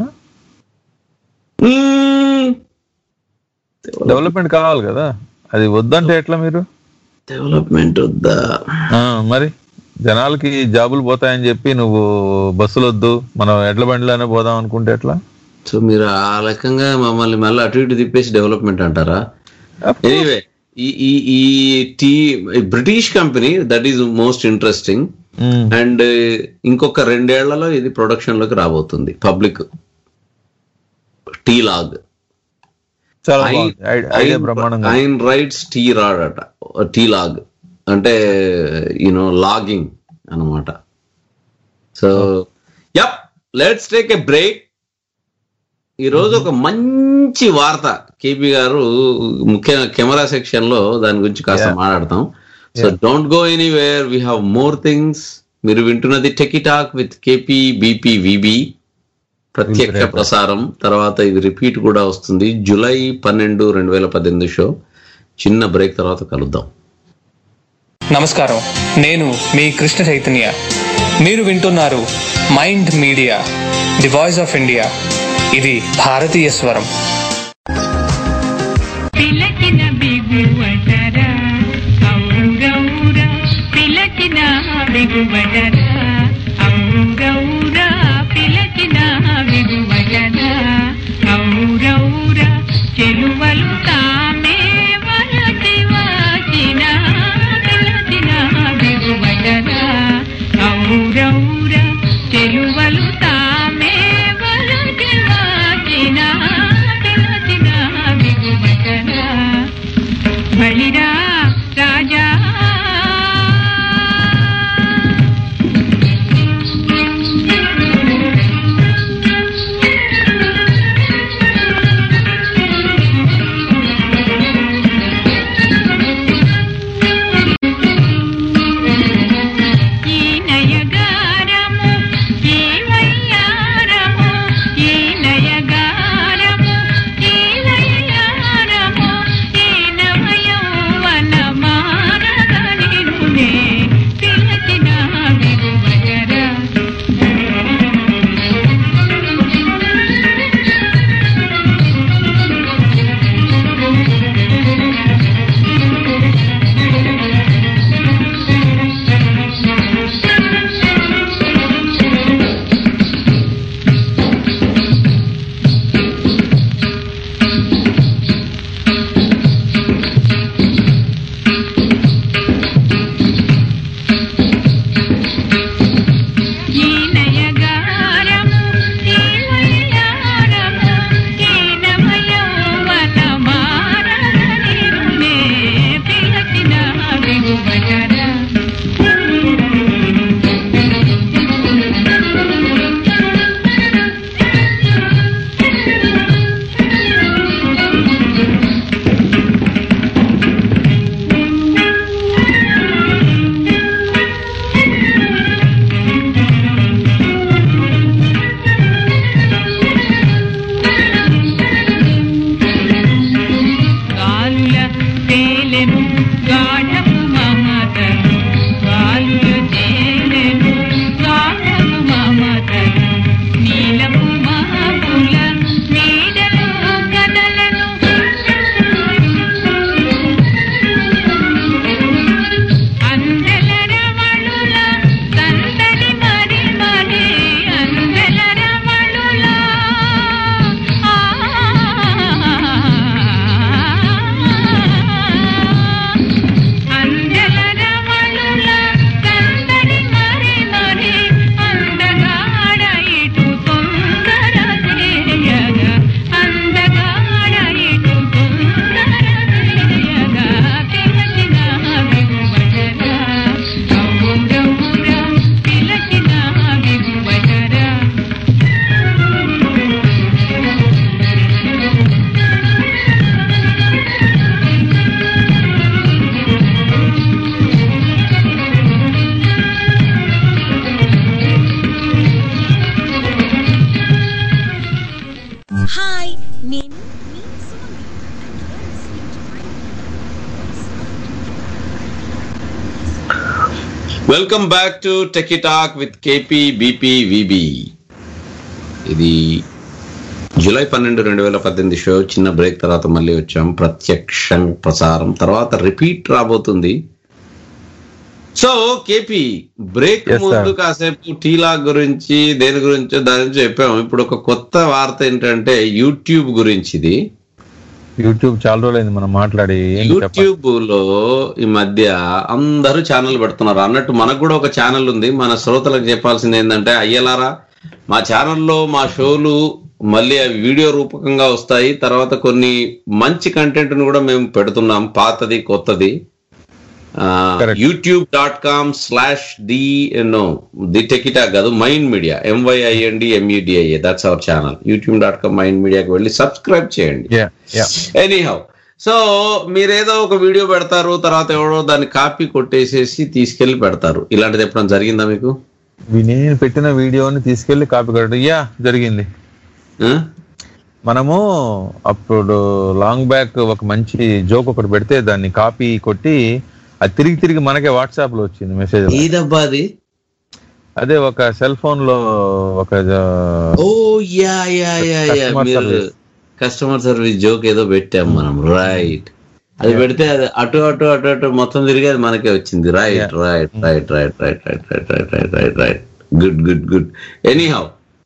డెవలప్మెంట్ కావాలి కదా అది వద్దంటే ఎట్లా మీరు డెవలప్మెంట్ వద్దా ఆ, మరి జనాలకి జాబులు పోతాయని చెప్పి నువ్వు బస్సులు వద్దు మనం ఎడ్ల బండిలోనే పోదాం అనుకుంటే ఎట్లా సో మీరు ఆ రకంగా మమ్మల్ని మళ్ళీ అటు ఇటు తిప్పేసి డెవలప్మెంట్ అంటారా ఎనీవే ఈ ఈ ఈ T British company that is most interesting మ్మ్. అండ్ ఇంకొక రెండేళ్లలో ఇది ప్రొడక్షన్ లోకి రాబోతుంది పబ్లిక్ టీ లాగ్ చాలా బాగుంది ఐ- ఐడియా బ్రహ్మాండంగా ఐన్ రైట్స్ టీ రాడ్ అట టీ లాగ్ అంటే యూనో లాగింగ్ అన్నమాట so yup let's take a break ఈ రోజు ఒక మంచి వార్త కేపీ గారు ముఖ్యంగా కెమెరా సెక్షన్ లో దాని గురించి కాస్త Yeah. మాట్లాడతాం so don't go anywhere we have more things మీరు వింటున్నది techie talk with KP BP VB ప్రత్యక్ష ప్రసారం తర్వాత ఇది రిపీట్ కూడా వస్తుంది జూలై పన్నెండు రెండు వేల పద్దెనిమిది షో చిన్న బ్రేక్ తర్వాత కలుద్దాం నమస్కారం నేను మీ కృష్ణ చైతన్య మీరు వింటున్నారు mind media the voice of India ఇది భారతీయ స్వరం పిలకిన బిగువటరా ఔరౌరా పిలకిన బిగువటరా ఔరౌరా పిలకిన బిగువటరా ఔరౌరా చెలువలు తామే వలటి వాచిన పిలకిన బిగువటరా ఔరౌరా చెలువలు తామే వలటి వాచిన పిలకిన బిగువటరా బలిరా రాజా welcome back to techie talk with KP BP VB ఇది జూలై పన్నెండు రెండు వేల పద్దెనిమిది షో చిన్న బ్రేక్ తర్వాత మళ్ళీ వచ్చాం ప్రత్యక్ష ప్రసారం తర్వాత రిపీట్ రాబోతుంది so KP break Yes, sir. ముందు కాసేపు టీలా గురించి దేని గురించి దాని గురించి చెప్పాము ఇప్పుడు ఒక కొత్త వార్త ఏంటంటే యూట్యూబ్ గురించి ఇది యూట్యూబ్ చాలా రోజులైంది మనం మాట్లాడి ఏంటి చెప్పండి యూట్యూబ్ లో ఈ మధ్య అందరూ ఛానల్ పెడుతున్నారు అన్నట్టు మనకు కూడా ఒక ఛానల్ ఉంది మన శ్రోతలకు చెప్పాల్సింది ఏంటంటే అయ్యలారా మా ఛానల్లో మా షోలు మళ్ళీ అవి వీడియో రూపకంగా వస్తాయి తర్వాత కొన్ని మంచి కంటెంట్ ను కూడా మేము పెడుతున్నాం పాతది కొత్తది Correct. YouTube dot com slash the no the techie talk కాదు MyInd media M Y I N D M E D I A that's our channel YouTube dot com MyInd మీడియాకి వెళ్ళి సబ్స్క్రైబ్ చేయండి యా యా ఎనీహౌ సో మీరేదో ఒక వీడియో పెడతారు తర్వాత ఎవడో దాన్ని కాపీ కొట్టేసేసి తీసుకెళ్లి పెడతారు ఇలాంటిది ఎప్పుడైనా జరిగిందా మీకు నేను పెట్టిన వీడియోని తీసుకెళ్లి కాపీ కొట్టడం యా జరిగింది ఆ? మనము అప్పుడు లాంగ్ బ్యాక్ ఒక మంచి జోక్ ఒకటి పెడితే దాన్ని కాపీ కొట్టి అది తిరిగి తిరిగి మనకే వాట్సాప్ లో వచ్చింది మెసేజ్ ఏదబ్బా అది అదే ఒక సెల్ ఫోన్ లో ఒక oh yeah yeah yeah yeah Customer మీరు service. కస్టమర్ సర్వీస్ జోక్ ఏదో పెట్టాం మనం రైట్ అది పెడితే అది అటు అటు అటు అటు మొత్తం తిరిగి అది మనకే వచ్చింది right right right right right right right right right right right good good good anyhow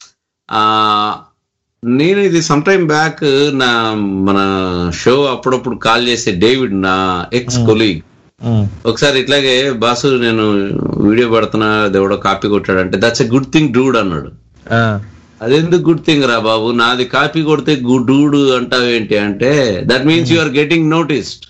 నేను ఇది సమ్ టైమ్ బ్యాక్ నా మన షో అప్పుడప్పుడు కాల్ చేసే డేవిడ్ నా ఎక్స్ కొలీగ్ ఒకసారి ఇట్లాగే బాసు నేను వీడియో పెడుతున్నా దేవుడో కాపీ కొట్టాడంటే that's a good thing dude అన్నాడు అదెందుకు గుడ్ థింగ్ రా బాబు నాది కాపీ కొడితే గుడ్ డూడ్ అంటావేంటి అంటే that means you are getting noticed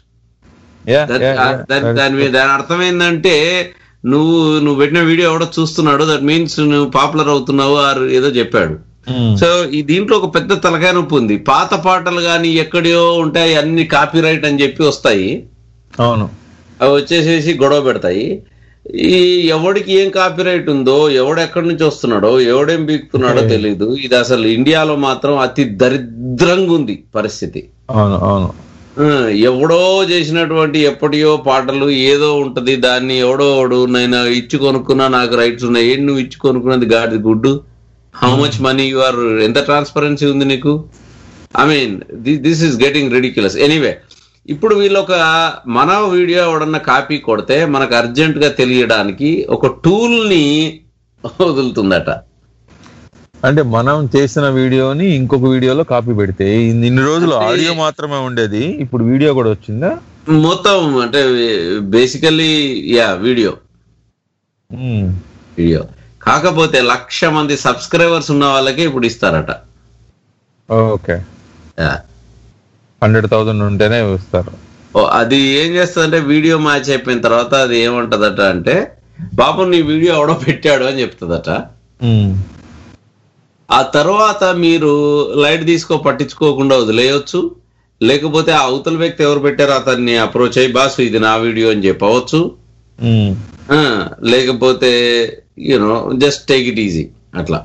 దాని మీద దాని అర్థం ఏంటంటే నువ్వు నువ్వు పెట్టిన వీడియో ఎవడో చూస్తున్నాడు దట్ మీన్స్ నువ్వు పాపులర్ అవుతున్నావు ఆర్ ఏదో చెప్పాడు సో ఈ దీంట్లో ఒక పెద్ద తలకాయ నొప్పి ఉంది పాత పాటలు కానీ ఎక్కడియో ఉంటాయి అన్ని కాపీ రైట్ అని చెప్పి వస్తాయి అవును అవి వచ్చేసేసి గొడవ పెడతాయి ఈ ఎవడికి ఏం కాపీరైట్ ఉందో ఎవడు ఎక్కడి నుంచి వస్తున్నాడో ఎవడేం బీక్తున్నాడో తెలియదు ఇది అసలు ఇండియాలో మాత్రం అతి దరిద్రంగా ఉంది పరిస్థితి అవును అవును ఆ, ఎవడో చేసినటువంటి ఎప్పటియో పాటలు ఏదో ఉంటది దాన్ని ఎవడో వాడు నేను ఇచ్చి కొనుక్కున్నా నాకు రైట్స్ ఉన్నాయి ఏంటి నువ్వు ఇచ్చి కొనుక్కున్నది గాడి గుడ్డు how much money you are ఎంత ట్రాన్స్పరెన్సీ ఉంది నీకు I mean this is getting ridiculous anyway ఇప్పుడు వీళ్ళు ఒక మన వీడియో ఎవడన్నా కాపీ కొడితే మనకు అర్జెంట్ గా తెలియడానికి ఒక టూల్ ని వదులుతుందట అంటే మనం చేసిన వీడియోని ఇంకొక వీడియోలో కాపీ పెడితే ఇన్ని ఇన్ని రోజులు ఆడియో మాత్రమే ఉండేది ఇప్పుడు వీడియో కూడా వచ్చిందా మొత్తం అంటే basically yeah video hmm. Video కాకపోతే లక్ష మంది సబ్స్క్రైబర్స్ ఉన్న వాళ్ళకే ఇప్పుడు ఇస్తారట ఓకే యా. హండ్రెడ్ థౌసండ్ ఉంటేనే ఇస్తారు ఓ, అది ఏం చేస్తుందంటే వీడియో మ్యాచ్ అయిపోయిన తర్వాత అది ఏమంటదట అంటే పాపం నీ వీడియో ఎవడో పెట్టాడు అని చెప్తుందట మ్మ్. ఆ తర్వాత మీరు లైట్ తీసుకో పట్టించుకోకుండా వదిలేయొచ్చు లేకపోతే ఆ అవతల వ్యక్తి ఎవరు పెట్టారో అతన్ని అప్రోచ్ అయ్యి బాసు ఇది నా వీడియో అని చెప్పవచ్చు మ్మ్. ఆ, లేకపోతే you know just take it easy అట్లా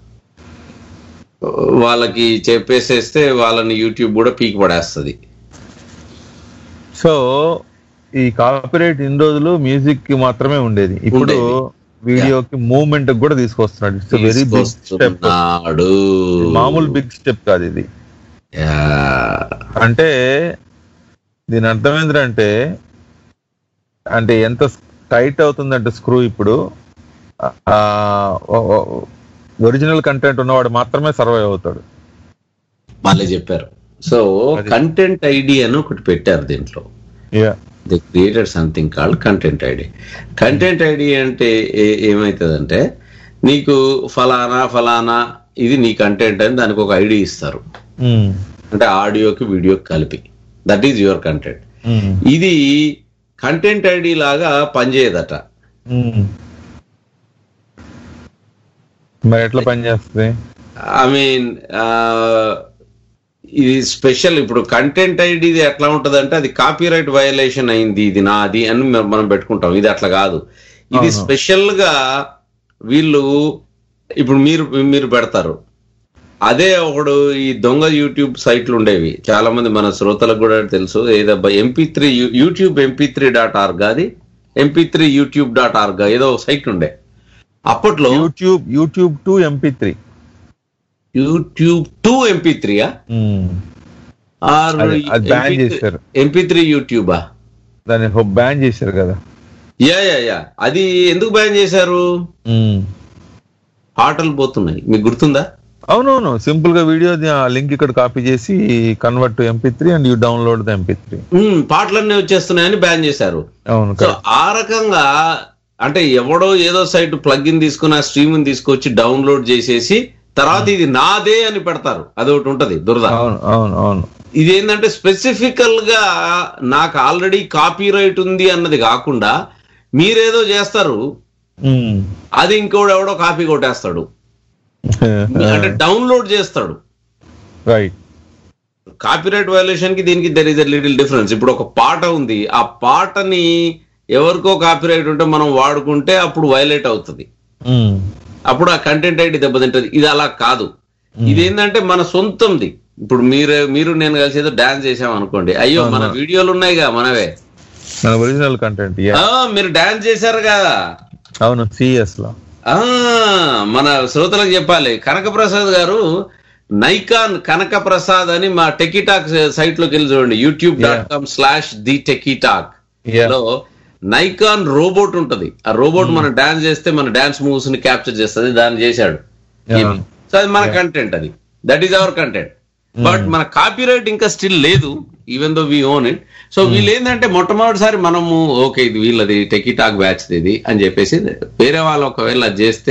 వాళ్ళకి చెప్పేసేస్తే వాళ్ళని యూట్యూబ్ కూడా పీకి పడేస్తుంది సో ఈ కాపీరైట్ ఇన్ని రోజులు మ్యూజిక్ కి మాత్రమే ఉండేది ఇప్పుడు ఉండేది. వీడియోకి మూవ్మెంట్ కూడా తీసుకొస్తున్నాడు ఇట్స్ వెరీ బిగ్ స్టెప్ తీసుకొస్తున్నాడు. మామూలు బిగ్ స్టెప్ కాదు ఇది యా. అంటే దీని అర్థం ఏంటంటే అంటే ఎంత టైట్ అవుతుందంటే స్క్రూ ఇప్పుడు ఒరిజినల్ కంటెంట్ ఉన్నవాడు మాత్రమే సర్వైవ్ అవుతాడు వాళ్ళే చెప్పారు సో కంటెంట్ ఐడి అని ఒకటి పెట్టారు దీంట్లో yeah the created something called content ID content ID అంటే ఏ- ఏమవుతుందంటే నీకు ఫలానా ఫలానా ఇది నీ కంటెంట్ అని దానికి ఒక ఐడి ఇస్తారు అంటే ఆడియోకి వీడియోకి కలిపి దట్ ఈజ్ యువర్ కంటెంట్ ఇది కంటెంట్ ఐడి లాగా పనిచేయదట మరి ఎట్లా పని చేస్తుంది ఐ మీన్ ఇది స్పెషల్ ఇప్పుడు కంటెంట్ ఐడి ఇది ఎట్లా ఉంటది అంటే అది కాపీరైట్ వయలేషన్ అయింది ఇది నాది అని మ- మనం పెట్టుకుంటాం ఇది అట్లా కాదు ఇది అవును. స్పెషల్ గా వీళ్ళు ఇప్పుడు మీరు మీరు పెడతారు అదే ఒకడు ఈ దొంగ యూట్యూబ్ సైట్లు ఉండేవి చాలా మంది మన శ్రోతలకు కూడా తెలుసు ఏదబ్బా MP three YouTube MP three dot org అది MP three YouTube dot org ఏదో సైట్ ఉండే అప్పట్లో YouTube YouTube to MP three YouTube to MP త్రీయా ఆర్ అది- అది ban చేశారు. ఎంపీ త్రీ యూట్యూబా దాన్ని బ్యాన్ చేశారు కదా యా యా యా అది ఎందుకు బ్యాన్ చేశారు పాటలు పోతున్నాయి మీకు గుర్తుందా అవునవును సింపుల్ గా వీడియో లింక్ ఇక్కడ కాపీ చేసి convert to MP three and you download the MP three um, పాటలన్నీ వచ్చేస్తున్నాయని బ్యాన్ చేశారు అవును సో correct. ఆ రకంగా అంటే ఎవడో ఏదో సైట్ ప్లగ్ఇన్ తీసుకుని ఆ స్ట్రీమ్ తీసుకొచ్చి డౌన్లోడ్ చేసేసి తర్వాత ఇది నాదే అని పెడతారు అదొకటి ఉంటది దురద అవును అవును అవును ఇది ఏంటంటే స్పెసిఫికల్ గా నాకు ఆల్రెడీ కాపీ రైట్ ఉంది అన్నది కాకుండా మీరేదో చేస్తారు అది ఇంకోడు ఎవడో కాపీ కొట్టేస్తాడు అంటే డౌన్లోడ్ చేస్తాడు రైట్ కాపీరైట్ వైలేషన్ కి దీనికి there is a little difference ఇప్పుడు ఒక పాట ఉంది ఆ పాటని ఎవరికో కాపీరైట్ ఉంటే మనం వాడుకుంటే అప్పుడు వైలేట్ అవుతుంది అప్పుడు ఆ కంటెంట్ ఐడి దెబ్బతింటది ఇది అలా కాదు ఇది ఏంటంటే మన సొంతంది ఇప్పుడు మీరు మీరు నేను కలిసి ఏదో డాన్స్ చేసాం అనుకోండి అయ్యో మన వీడియోలు ఉన్నాయిగా మనవే మన ఒరిజినల్ కంటెంట్ ఆ, మీరు డాన్స్ చేశారు కదా అవును సిఎస్ లో ఆ మన శ్రోతలకు చెప్పాలి కనకప్రసాద్ గారు నైకాన్ కనక ప్రసాద్ అని మా టెకీటాక్ సైట్ లోకి వెళ్ళి చూడండి YouTube dot com slash the techie talk Yeah. లో నైకాన్ రోబోట్ ఉంటది ఆ రోబోట్ మనం డాన్స్ చేస్తే మన డాన్స్ మూవ్స్ ని క్యాప్చర్ చేస్తుంది దాన్ని చేశాడు Yeah. సో అది మన కంటెంట్ అది that is our content but మన కాపీరైట్ ఇంకా స్టిల్ లేదు even though we own it so వీళ్ళు ఏంటంటే మొట్టమొదటిసారి మనము ఓకే ఇది వీళ్ళది టెకీటాక్ బ్యాచ్ ఇది అని చెప్పేసి వేరే వాళ్ళు ఒకవేళ అది చేస్తే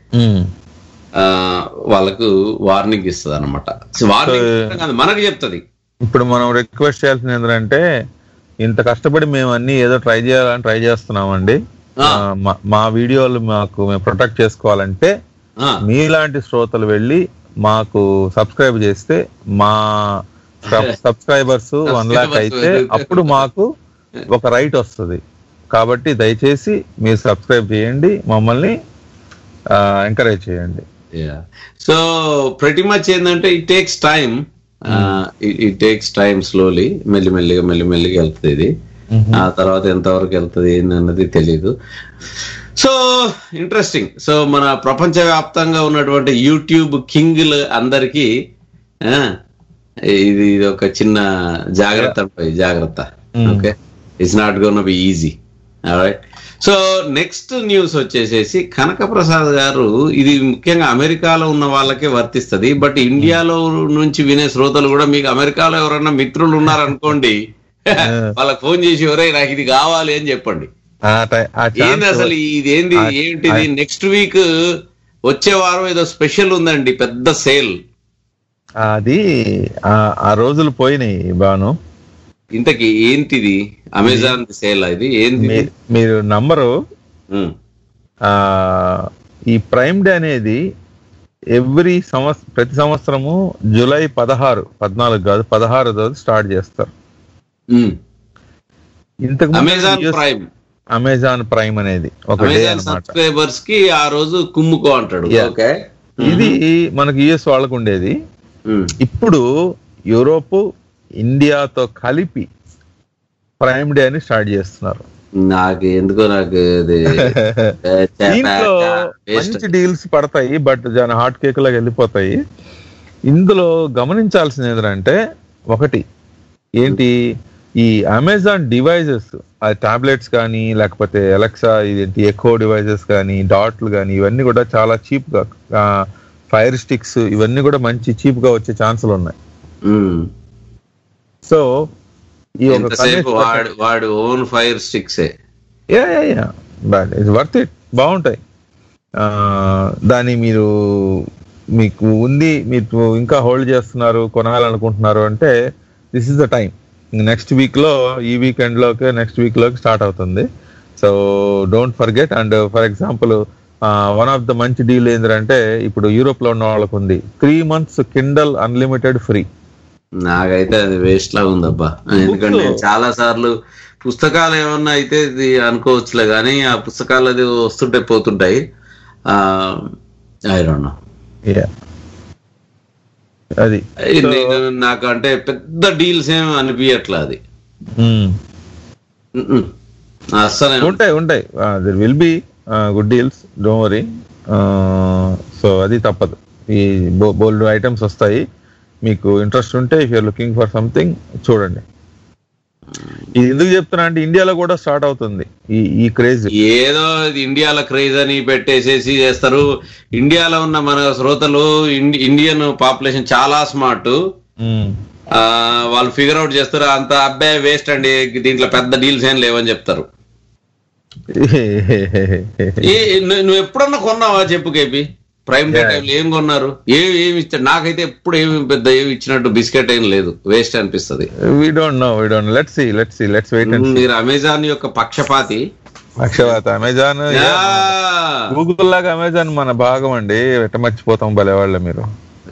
ఆ, వాళ్ళకు వార్నింగ్ ఇస్తుంది అనమాట వార్నింగ్ మనకు చెప్తుంది ఇప్పుడు మనం రిక్వెస్ట్ చేయాల్సింది ఏంటంటే ఇంత కష్టపడి మేము అన్ని ఏదో ట్రై చేయాలని ట్రై చేస్తున్నామండి ఆ, మా- మా వీడియోలు మాకు మేము ప్రొటెక్ట్ చేసుకోవాలంటే ఆ, మీలాంటి శ్రోతలు వెళ్ళి మాకు సబ్స్క్రైబ్ చేస్తే మా సబ్స్క్రైబర్స్ వన్ లాక్ అయితే అప్పుడు మాకు ఒక రైట్ వస్తుంది కాబట్టి దయచేసి మీరు సబ్స్క్రైబ్ చేయండి మమ్మల్ని ఎంకరేజ్ చేయండి సో ప్రతి మచ్ ఏంటంటే it takes time it takes time slowly మెల్లిమెల్లిగా మెల్లిమెల్లిగా వెళ్తుంది ఇది ఆ తర్వాత ఎంతవరకు వెళ్తుంది అన్నది తెలియదు సో ఇంట్రెస్టింగ్ సో మన ప్రపంచవ్యాప్తంగా ఉన్నటువంటి యూట్యూబ్ కింగ్లు అందరికి ఆ, ఇది ఇది ఒక చిన్న జాగ్రత్త ఉంటుంది, జాగ్రత్త okay it's not gonna be easy right so next news వచ్చేసేసి కనక ప్రసాద్ గారు ఇది ముఖ్యంగా అమెరికాలో ఉన్న వాళ్ళకే వర్తిస్తది బట్ ఇండియాలో నుంచి వినే శ్రోతలు కూడా మీకు అమెరికాలో ఎవరైనా మిత్రులు ఉన్నారనుకోండి వాళ్ళకి ఫోన్ చేసి ఎవరై నాకు ఇది కావాలి అని చెప్పండి ఆ టై- ఆ ఏంది ఛాన్స్ అసలు ఇది ఏంది ఆ- ఏంటిది ఆ- నెక్స్ట్ వీక్ వచ్చే వారం ఏదో స్పెషల్ ఉందండి పెద్ద సేల్ అది ఆ- ఆ రోజులు పోయినాయి బాను ఇంతకి ఏంటిది అమెజాన్ సేల్ ఇది ఏంది ఇది? మీ- మీరు నంబరు ఉమ్, ఆ ఈ ప్రైమ్ డే అనేది ఎవ్రీ సంవత్సరం ప్రతి సంవత్సరము జూలై పదహారు పద్నాలుగు కాదు పదహారు రోజు స్టార్ట్ చేస్తారు ఉమ్. ఇంతకు ముందు Amazon US prime Amazon prime అనేది ఒక డే అమెజాన్ అన్నమాట సబ్స్క్రైబర్స్ కి ఆ రోజు కుమ్ముకో అంటాడు Yeah. ఓకే ఇది మనకి యుఎస్ వాళ్ళకు ఉండేది ఉమ్, ఇప్పుడు యూరోప్ ఇండియాతో కలిపి ప్రైమ్ డే అని స్టార్ట్ చేస్తున్నారు నాకు ఎందుకో నాకు ఇది దీంట్లో వేస్ట్ మంచి డీల్స్ పడతాయి బట్ దాని హాట్ కేక్ లాగా వెళ్ళిపోతాయి ఇందులో గమనించాల్సింది ఏంటంటే ఒకటి ఏంటి ఈ అమెజాన్ డివైజెస్ ఆ టాబ్లెట్స్ కానీ లేకపోతే ఎలక్సా ఇదేంటి ఎకో డివైజెస్ కానీ డాట్లు కానీ ఇవన్నీ కూడా చాలా చీప్ గా ఫైర్ స్టిక్స్ ఇవన్నీ కూడా మంచి చీప్ గా వచ్చే ఛాన్సులు ఉన్నాయి ఉమ్. సో ఈ ఒక ఎంతసేపు వాడు వాడు ఓన్ ఫైర్ స్టిక్సే yeah yeah yeah but it's worth it బాగుంటాయి ఆ, దాన్ని మీరు మీకు ఉంది మీరు ఇంకా హోల్డ్ చేస్తున్నారు కొనాలనుకుంటున్నారు అంటే this is the time next week లో ఈ వీకెండ్ లోకి నెక్స్ట్ వీక్ లోకి స్టార్ట్ అవుతుంది so don't forget and for example one of the మంచి డీల్ ఏంటంటే ఇప్పుడు యూరోప్ లో ఉన్న వాళ్ళకు ఉంది three months Kindle unlimited free నాకైతే అది వేస్ట్ లా ఉందబ్బా ఎందుకంటే నేను చాలా సార్లు పుస్తకాలు ఏమన్నా అయితే ఇది అనుకోవచ్చులే కానీ ఆ పుస్తకాలు అది వస్తుంటే పోతుంటాయి ఐ డోంట్ నో అది నేను నాకు అంటే పెద్ద డీల్స్ ఏం అనిపించట్లా అది మ్మ్. Mm-mm. అస్సలే ఉంటాయి ఉంటాయి there will be good deals don't worry so అది తప్పదు ఈ బోల్డ్ ఐటమ్స్ వస్తాయి మీకు ఇంట్రెస్ట్ ఉంటే if you're looking for something చూడండి ఇది ఎందుకు చెప్తున్నా అంటే ఇండియాలో కూడా స్టార్ట్ అవుతుంది ఈ ఈ క్రేజ్ ఏదో ఇది ఇండియాలో క్రేజ్ అని పెట్టేసేసి చేస్తారు ఇండియాలో ఉన్న మన శ్రోతలు ఇండి- ఇండియన్ పాపులేషన్ చాలా స్మార్ట్ ఆ, వాళ్ళు ఫిగర్ అవుట్ చేస్తారు అంత అబ్బాయి వేస్ట్ అండి దీంట్లో పెద్ద డీల్స్ ఏం లేవని చెప్తారు ఏ ను- నువ్వు ఎప్పుడన్నా కొన్నావా చెప్పు కేపీ ప్రైమ్ డే Yeah. టైంలో ఏం కొన్నారు ఏమి ఏమి ఇచ్చాడు నాకైతే ఎప్పుడు ఏమి పెద్ద ఏమి ఇచ్చినట్టు బిస్కెట్ ఏం లేదు వేస్ట్ అనిపిస్తుంది we don't know we don't let's see let's see let's wait and మీరు అమెజాన్ యొక్క పక్షపాతి అక్షవాత అమెజాన్ గూగుల్ లాగా అమెజాన్ మన భాగం అండి ఎట్ట మర్చిపోతాం భలే వాళ్ళే మీరు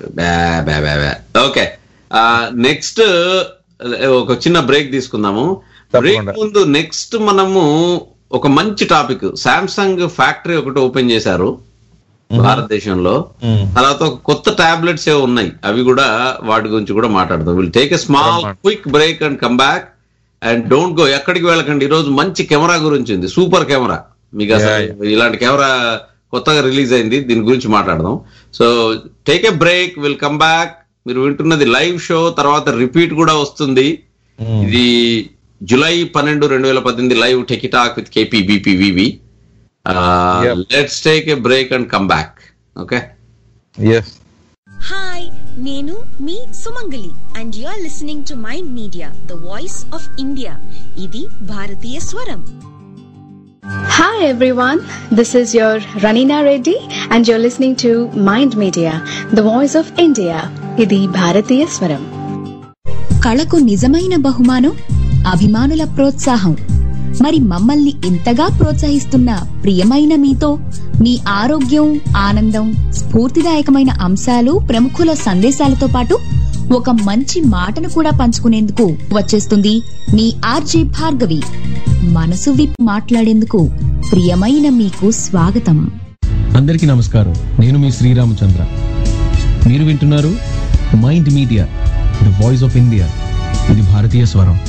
ఓకే నెక్స్ట్ ఒక చిన్న బ్రేక్ తీసుకుందాము బ్రేక్ తప్పకుండా. ముందు నెక్స్ట్ మనము ఒక మంచి టాపిక్ సామ్సంగ్ ఫ్యాక్టరీ ఒకటి ఓపెన్ చేశారు భారతదేశంలో మ్మ్. తర్వాత ఒక కొత్త టాబ్లెట్స్ ఏవో ఉన్నాయి అవి కూడా వాటి గురించి కూడా మాట్లాడదాం విల్ టేక్ ఎ స్మాల్ బ్రహ్మాండం. Quick break and come back and don't go ఎక్కడికి వెళ్ళకండి ఈ రోజు మంచి కెమెరా గురించి ఉంది సూపర్ కెమెరా మీకు అసలు ఇలాంటి కెమెరా కొత్తగా రిలీజ్ అయింది దీని గురించి మాట్లాడదాం so take a break will come back మీరు వింటున్నది లైవ్ షో తర్వాత రిపీట్ కూడా వస్తుంది ఇది జూలై పన్నెండు రెండు వేల పద్దెనిమిది లైవ్ టెకిటాక్ విత్ కేపీ బీపీవీవి Yep. Let's take a break and come back okay yes hi నేను మీ Sumangali and you are listening to mind media the voice of India ఇది భారతీయ స్వరం Hi everyone, this is your Ranina Reddy and you're listening to Mind Media, the voice of India. ఇది భారతీయ స్వరం కళకు నిజమైన బహుమానం అభిమానుల ప్రోత్సాహం మరి మమ్మల్ని ఇంతగా ప్రోత్సహిస్తున్న ప్రియమైన మీతో మీ ఆరోగ్యం ఆనందం స్ఫూర్తిదాయకమైన అంశాలు ప్రముఖుల సందేశాలతో పాటు ఒక మంచి మాటను కూడా పంచుకునేందుకు వచ్చేస్తుంది మీ ఆర్జే భార్గవి మనసు విప్పి మాట్లాడేందుకు ప్రియమైన మీకు స్వాగతం అందరికీ నమస్కారం నేను మీ శ్రీరామచంద్ర మీరు వింటున్నారు mind media the voice of India ఇది భారతీయ స్వరం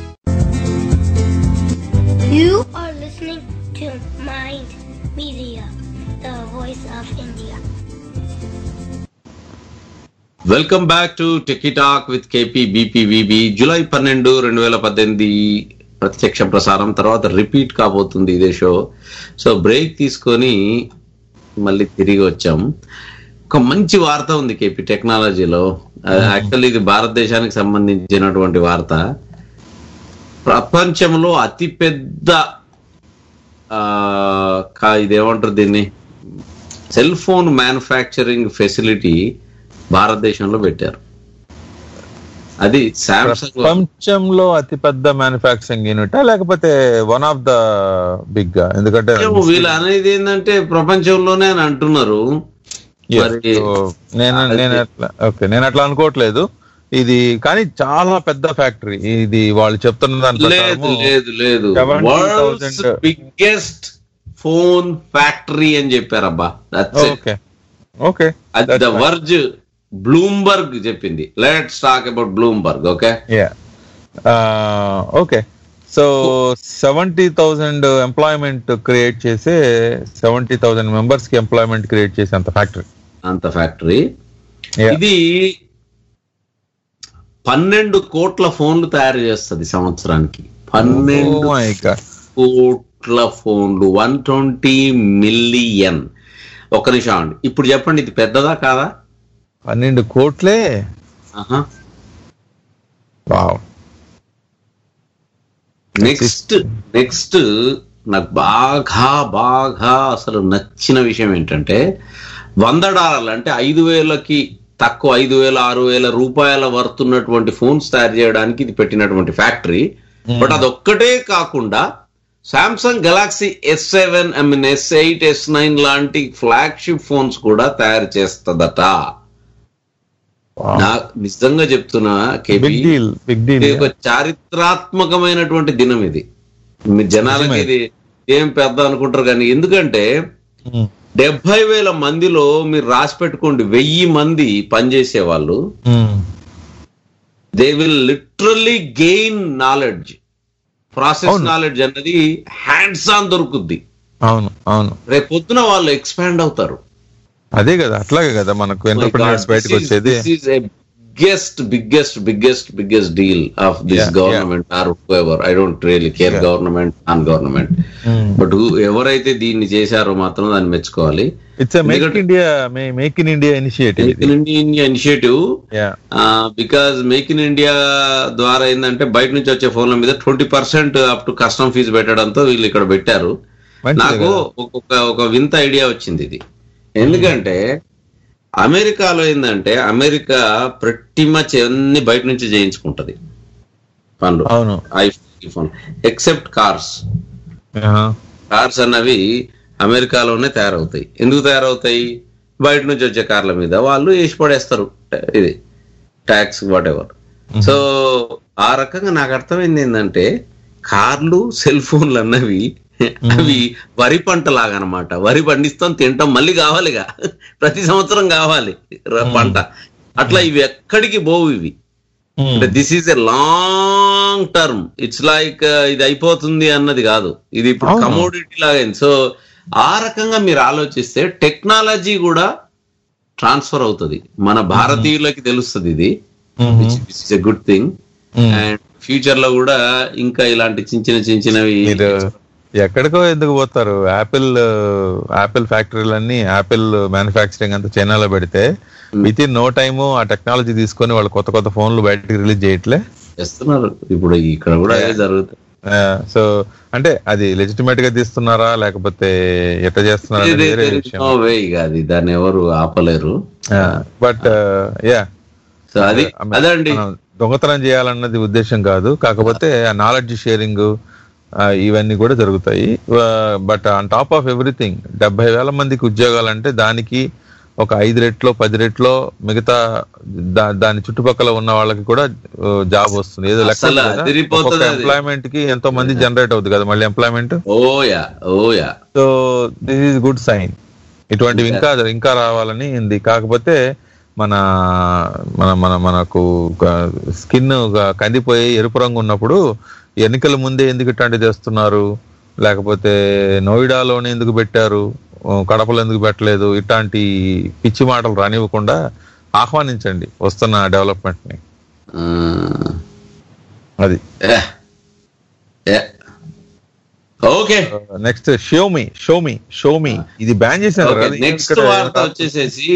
You are listening to Mind Media, the voice of India. Welcome back to techie talk with KP బీపీవీబీ జూలై పన్నెండు రెండు వేల పద్దెనిమిది ప్రత్యక్ష ప్రసారం తర్వాత రిపీట్ కాబోతుంది ఇదే షో సో బ్రేక్ తీసుకొని మళ్ళీ తిరిగి వచ్చాం ఒక మంచి వార్త ఉంది కేపీ టెక్నాలజీలో యాక్చువల్లీ ఇది భారతదేశానికి సంబంధించినటువంటి వార్త ప్రపంచంలో అతిపెద్ద ఆ, కా- ఇదేమంటారు దీన్ని సెల్ ఫోన్ మ్యానుఫ్యాక్చరింగ్ ఫెసిలిటీ భారతదేశంలో పెట్టారు అది సామ్సంగ్ ప్రపంచంలో అతిపెద్ద మ్యానుఫ్యాక్చరింగ్ యూనిట్ లేకపోతే వన్ ఆఫ్ ద బిగ్ ఎందుకంటే వీళ్ళు అనేది ఏంటంటే ప్రపంచంలోనే అని అంటున్నారు Yes. మరి So, నేను నేను అట్లా ఓకే నేను అట్లా అనుకోవట్లేదు ఇది కానీ చాలా పెద్ద ఫ్యాక్టరీ ఇది వాళ్ళు చెప్తున్న దాని లేదు ప్రకారము లేదు లేదు 70,000 వరల్డ్స్ బిగ్గెస్ట్ ఫోన్ ఫ్యాక్టరీ అని చెప్పారబ్బా ఓకే ఓకే అది ద వర్జ్ బ్లూంబర్గ్ చెప్పింది let's talk about Bloomberg okay yeah okay so seventy thousand employment create చేసే సెవెంటీ థౌసండ్ మెంబర్స్ కి ఎంప్లాయ్మెంట్ క్రియేట్ చేసే అంత ఫ్యాక్టరీ అంత ఫ్యాక్టరీ ఇది పన్నెండు కోట్ల ఫోన్లు తయారు చేస్తుంది సంవత్సరానికి పన్నెండు Oh my God. కోట్ల ఫోన్లు వన్ ట్వంటీ మిలియన్ ఒక్క నిమిషం అండి ఇప్పుడు చెప్పండి ఇది పెద్దదా కాదా పన్నెండు కోట్లే ఆహా. వావ్ నెక్స్ట్ నెక్స్ట్ నాకు బాగా బాగా అసలు నచ్చిన విషయం ఏంటంటే వంద డాలర్లు అంటే ఐదు వేలకి తక్కువ ఐదు వేల ఆరు వేల రూపాయల వర్త్ ఉన్నటువంటి ఫోన్స్ తయారు చేయడానికి ఇది పెట్టినటువంటి ఫ్యాక్టరీ బట్ అదొక్కటే కాకుండా Samsung Galaxy S seven I mean S eight S nine లాంటి ఫ్లాగ్షిప్ ఫోన్స్ కూడా తయారు చేస్తుందట నా నిజంగా చెప్తున్నా KP big deal big deal ఇది ఒక చారిత్రాత్మకమైనటువంటి దినం ఇది మీ జనాలకి ఇది ఏం పెద్ద అనుకుంటారు కానీ ఎందుకంటే డెబ్బై వేల మందిలో మీరు రాసి పెట్టుకోండి వెయ్యి మంది పనిచేసే వాళ్ళు they will literally gain knowledge process knowledge అన్నది హ్యాండ్స్ ఆన్ దొరుకుద్ది అవును అవును రేపు పొద్దున వాళ్ళు ఎక్స్పాండ్ అవుతారు అదే కదా అట్లాగే కదా మనకు ఎంటర్ప్రినర్స్ బయటకు వచ్చేది biggest biggest biggest biggest deal of this Yeah, government or ever I don't really care government non government but ఎవరైతే దీన్ని చేశారో మాత్రం దాన్ని మెచ్చుకోవాలి it's make India make in India initiative make in India initiative because make in India ద్వారా ఏంటంటే బయట నుంచి వచ్చే ఫోన్ల మీద twenty percent up to custom fees పెట్టడంతో వీళ్ళు ఇక్కడ పెట్టారు మంచిదే నాకు కదా. ఒక ఒక వింత ఐడియా వచ్చింది ఇది ఎందుకంటే అమెరికాలో ఏంటంటే అమెరికా ప్రతి మచ్ అన్ని బయట నుంచి చేయించుకుంటది పనులు అవును ఐఫోన్ ఎక్సెప్ట్ కార్స్ కార్స్ అన్నవి అమెరికాలోనే తయారవుతాయి ఎందుకు తయారవుతాయి బయట నుంచి వచ్చే కార్ల మీద వాళ్ళు వేసి పడేస్తారు ఇది ట్యాక్స్ వాట్ ఎవర్ సో ఆ రకంగా నాకు అర్థమైంది ఏంటంటే కార్లు సెల్ ఫోన్లు అన్నవి అవి వరి పంట లాగా అనమాట వరి పండిస్తాం తింటాం మళ్ళీ కావాలిగా ప్రతి సంవత్సరం కావాలి ర- పంట అట్లా ఇవి ఎక్కడికి పోవు ఇవి అంటే this is a long term it's like ఇది అయిపోతుంది అన్నది కాదు ఇది ఇప్పుడు అవును. కమోడిటీ లాగా అయింది సో ఆ రకంగా మీరు ఆలోచిస్తే టెక్నాలజీ కూడా ట్రాన్స్ఫర్ అవుతుంది మన భారతీయులకి తెలుస్తుంది ఇది it's a good thing and future లో కూడా ఇంకా ఇలాంటి చిన్న చిన్న చిన్న చిన్నవి మీరు ఎక్కడికో ఎందుకు పోతారు యాపిల్ యాపిల్ ఫ్యాక్టరీలన్నీ యాపిల్ మ్యానుఫ్యాక్చరింగ్ అంతా చైనాలో పెడితే విత్ ఇన్ నో టైమ్ ఆ టెక్నాలజీ తీసుకొని వాళ్ళు కొత్త కొత్త ఫోన్లు బయటకి రిలీజ్ చేయట్లే చేస్తున్నారు ఇప్పుడు ఇక్కడ కూడా అదే జరుగుతుంది సో అంటే అది లెజిటిమేట్ గా తీస్తున్నారా లేకపోతే ఎట్లా చేస్తున్నారా అనేది వేరే విషయం నో వే ఇక అది దాన్ని ఎవరు ఆపలేరు బట్ యా సో అది అదండి దొంగతనం చేయాలన్నది ఉద్దేశం కాదు కాకపోతే ఆ నాలెడ్జ్ షేరింగ్ ఇవన్నీ కూడా జరుగుతాయి but on top of everything డెబ్బై వేల మందికి ఉద్యోగాలంటే దానికి ఒక ఐదు రెట్లో పది రెట్లో మిగతా దా- దాని చుట్టుపక్కల ఉన్న వాళ్ళకి కూడా జాబ్ వస్తుంది ఏదో లెక్క అసలు అదిరిపోతుంది అది. ఎంప్లాయ్మెంట్ కి ఎంతో మంది జనరేట్ అవుతుంది కదా మళ్ళీ employment oh yeah oh yeah so this is good sign ఇటువంటివి ఇంకా ఇంకా రావాలని ఉంది కాకపోతే మన మన మన మనకు స్కిన్ కందిపోయి ఎరుపు రంగు ఉన్నప్పుడు ఎన్నికల ముందే ఎందుకు ఇట్లాంటివి చేస్తున్నారు లేకపోతే నోయిడాలోనే ఎందుకు పెట్టారు ఆ, కడపలో ఎందుకు పెట్టలేదు ఇట్లాంటి పిచ్చి మాటలు రానివ్వకుండా ఆహ్వానించండి వస్తున్న డెవలప్మెంట్ ని అది okay next Xiaomi Xiaomi Xiaomi ఇది బ్యాన్ చేశారు కదా నెక్స్ట్ వార్త వచ్చేసేసి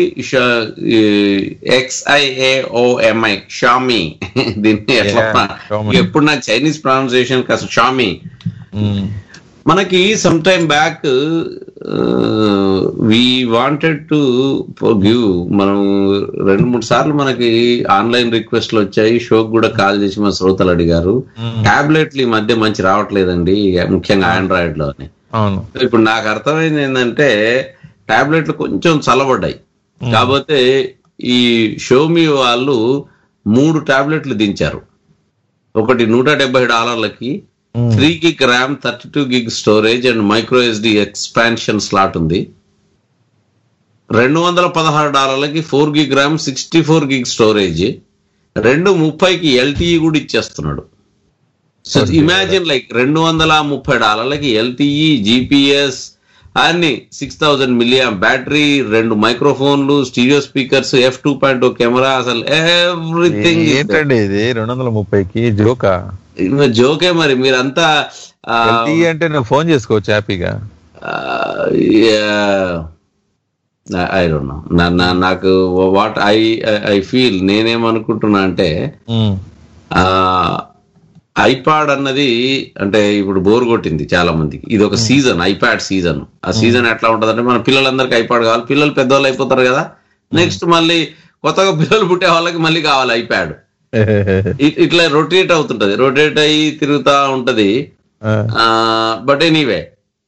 ఎక్స్ఐఏఓఎంఐ షామి దీన్ని ఎట్లా Yeah, ప్ర- Xiaomi. ఎప్పుడు నా చైనీస్ ప్రొనౌన్సియేషన్ కాస్త షామి మనకి some time back we wanted to give మనం రెండు మూడు సార్లు మనకి ఆన్లైన్ రిక్వెస్ట్లు వచ్చాయి షోకి కూడా కాల్ చేసి మా శ్రోతలు అడిగారు టాబ్లెట్లు ఈ మధ్య మంచి రావట్లేదండి ముఖ్యంగా ఆండ్రాయిడ్ లో అని అవును ఇప్పుడు నాకు అర్థమైంది ఏంటంటే టాబ్లెట్లు కొంచెం చల్లబడ్డాయి కాకపోతే ఈ షోమి వాళ్ళు మూడు టాబ్లెట్లు దించారు ఒకటి నూట డెబ్బై డాలర్లకి three gig RAM thirty two gig storage and micro SD expansion slot ఉంది రెండు వందల పదహారు డాలర్లకి four gig RAM sixty four gig storage రెండు ముప్పైకి ఎల్టీఈ కూడా ఇచ్చేస్తున్నాడు సో ఇమాజిన్ లైక్ రెండు వందల ముప్పై డాలర్లకి ఎల్టీఈ జిపిఎస్ అన్ని సిక్స్ థౌజండ్ మిలియం బ్యాటరీ రెండు మైక్రోఫోన్లు stereo speakers F two point camera అసలు ఎవ్రీథింగ్ ఏంటండి ఇది రెండు వందల ముప్పైకి జోకా జోకే మరి మీరంతా ఆ, LTE అంటే నువ్వు ఫోన్ చేసుకోవచ్చు హ్యాపీగా ఐ డోంట్ నో నాకు వాట్ ఐ ఐ ఫీల్ నేనేమనుకుంటున్నా అంటే ఐపాడ్ అన్నది అంటే ఇప్పుడు బోర్ కొట్టింది చాలా మందికి ఇది ఒక సీజన్ ఐపాడ్ సీజన్ ఆ సీజన్ ఎట్లా ఉంటది అంటే మన పిల్లలందరికీ ఐపాడ్ కావాలి పిల్లలు పెద్దవాళ్ళు అయిపోతారు కదా నెక్స్ట్ మళ్ళీ కొత్తగా పిల్లలు పుట్టే వాళ్ళకి మళ్ళీ కావాలి ఐపాడ్ ఇ- ఇట్లా రొటేట్ అవుతుంటది రొటేట్ అయ్యి తిరుగుతా ఉంటది but anyway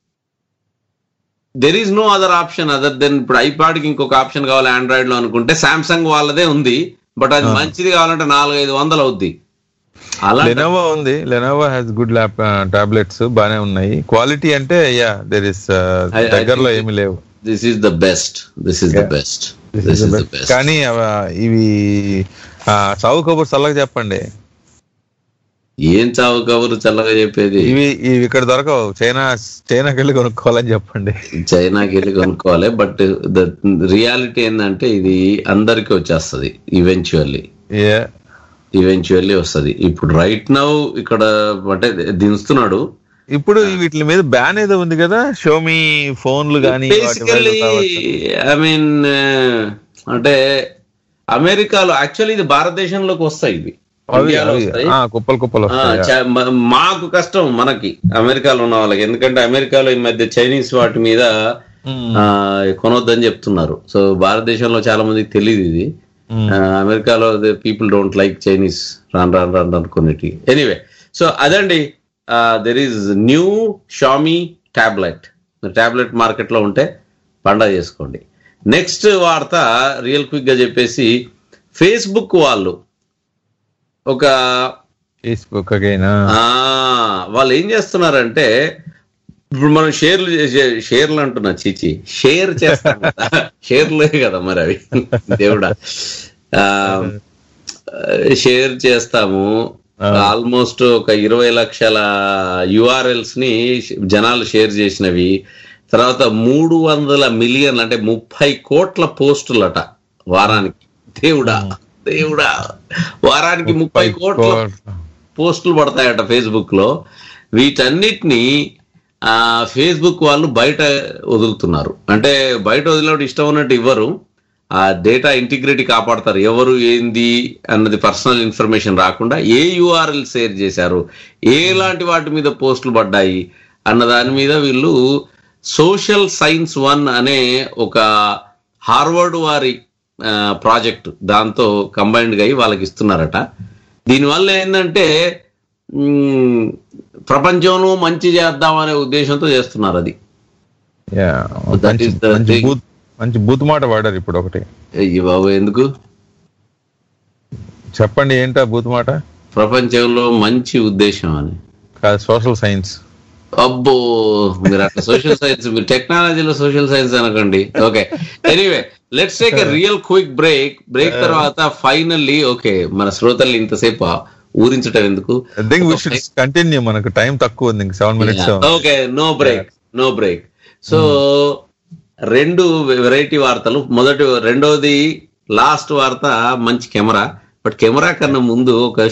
there is no other option other than ఇప్పుడు ఐపాడ్ కి ఇంకొక ఆప్షన్ కావాలి ఆండ్రాయిడ్ లో అనుకుంటే సామ్సంగ్ వాళ్ళదే ఉంది బట్ అది మంచిది కావాలంటే నాలుగైదు వందలు అవుద్ది అలా లెనోవో ఉంది Lenovo has good lap tablets బానే ఉన్నాయి క్వాలిటీ అంటే yeah there is I- I దగ్గరలో think ఏమి లేవు this is the best this is the best This this is the is the best. Best కానీ అవ- ఇవి ఆ, సావు కబుర్ చల్లగా చెప్పండి ఏం చావు కబురు చల్లగా చెప్పేది ఇవి ఇవి ఇక్కడ దొరకవు చైనా చైనాకి వెళ్ళి కొనుక్కోవాలని చెప్పండి చైనాకి వెళ్ళి కొనుక్కోవాలి బట్ ద రియాలిటీ ఏంటంటే ఇది అందరికి వచ్చేస్తుంది ఈవెన్చువల్లీ ఈవెన్చువల్లీ వస్తది ఇప్పుడు రైట్ నౌ ఇక్కడ అంటే దించుతున్నాడు ఇప్పుడు వీటి మీద బ్యాన్ ఏదో ఉంది కదా షోమీ ఫోన్లు కానీ బేసికల్లీ ఐ మీన్ అంటే అమెరికాలో యాక్చువల్లీ ఇది భారతదేశంలోకి వస్తాయి ఇవి ఇండియాలో వస్తాయి కుప్పలు కుప్పలు ఆ, వస్తాయి చ- మ- మాకు కష్టం మనకి అమెరికాలో ఉన్న వాళ్ళకి ఎందుకంటే అమెరికాలో ఈ మధ్య చైనీస్ వాటి మీద ఆ, కొనొద్దని చెప్తున్నారు సో భారతదేశంలో చాలా మందికి తెలియదు ఇది ఆ, అమెరికాలో పీపుల్ డోంట్ లైక్ చైనీస్ రాన్ రాన్ రాన్ అనుకునేటి ఎనీవే సో అదండి there is new Xiaomi tablet tablet market లో ఉంటే పండగ చేసుకోండి నెక్స్ట్ వార్త రియల్ క్విక్ గా చెప్పేసి ఫేస్బుక్ వాళ్ళు ఒక ఫేస్బుక్ అగైనా ఆ, వాళ్ళు ఏం చేస్తున్నారంటే ఇప్పుడు మనం షేర్లు చేసే- షేర్లు అంటున్నా చీచి షేర్ చేస్తాం కదా షేర్లే కదా మరి అవి దేవుడా ఆ, షేర్ చేస్తాము ఆల్మోస్ట్ ఒక ఇరవై లక్షల యుఆర్ఎల్స్ ని జనాలు షేర్ చేసినవి తర్వాత మూడు వందల మిలియన్లు అంటే ముప్పై కోట్ల పోస్టులట వారానికి దేవుడా దేవుడా వారానికి ముప్పై కోట్ల పోస్టులు పడతాయట ఫేస్బుక్ లో వీటన్నిటిని ఆ ఫేస్బుక్ వాళ్ళు బయట వదులుతున్నారు అంటే బయట వదిలేవాడు ఇష్టం ఉన్నట్టు ఇవ్వరు ఆ డేటా ఇంటిగ్రిటీ కాపాడతారు ఎవరు ఏంది అన్నది పర్సనల్ ఇన్ఫర్మేషన్ రాకుండా ఏ యూఆర్ఎల్ షేర్ చేశారు ఎలాంటి వాటి మీద పోస్టులు పడ్డాయి అన్న దాని మీద వీళ్ళు సోషల్ సైన్స్ వన్ అనే ఒక హార్వర్డ్ వారి ప్రాజెక్ట్ దాంతో కంబైన్డ్ గా అయి వాళ్ళకి ఇస్తున్నారట దీనివల్ల ఏంటంటే మ్, ప్రపంచంలో మంచి చేద్దాం అనే ఉద్దేశంతో చేస్తున్నారు అది Yeah, మంచి మంచి బూత్ మంచి బూత్ మాట వాడారు ఇప్పుడు ఒకటి అయ్యి బాబు ఎందుకు చెప్పండి ఏంటా బూత్ మాట ప్రపంచంలో మంచి ఉద్దేశం అని కాదు సోషల్ సైన్స్ అబ్బో మీరు అట్లా సోషల్ సైన్స్ మీరు టెక్నాలజీలో సోషల్ సైన్స్ అనకండి okay anyway let's take a real quick break break తర్వాత ఫైనల్లీ ఓకే మన శ్రోతల్ని ఇంతసేపు ఊరించటం ఎందుకు I think we should continue మనకు టైం తక్కువ ఉంది seven minutes okay no break no break so రెండు వెరైటీ వార్తలు మొదటి రెండోది లాస్ట్ వార్త మంచి కెమెరా బట్ కెమెరా కన్నా ముందు ఒక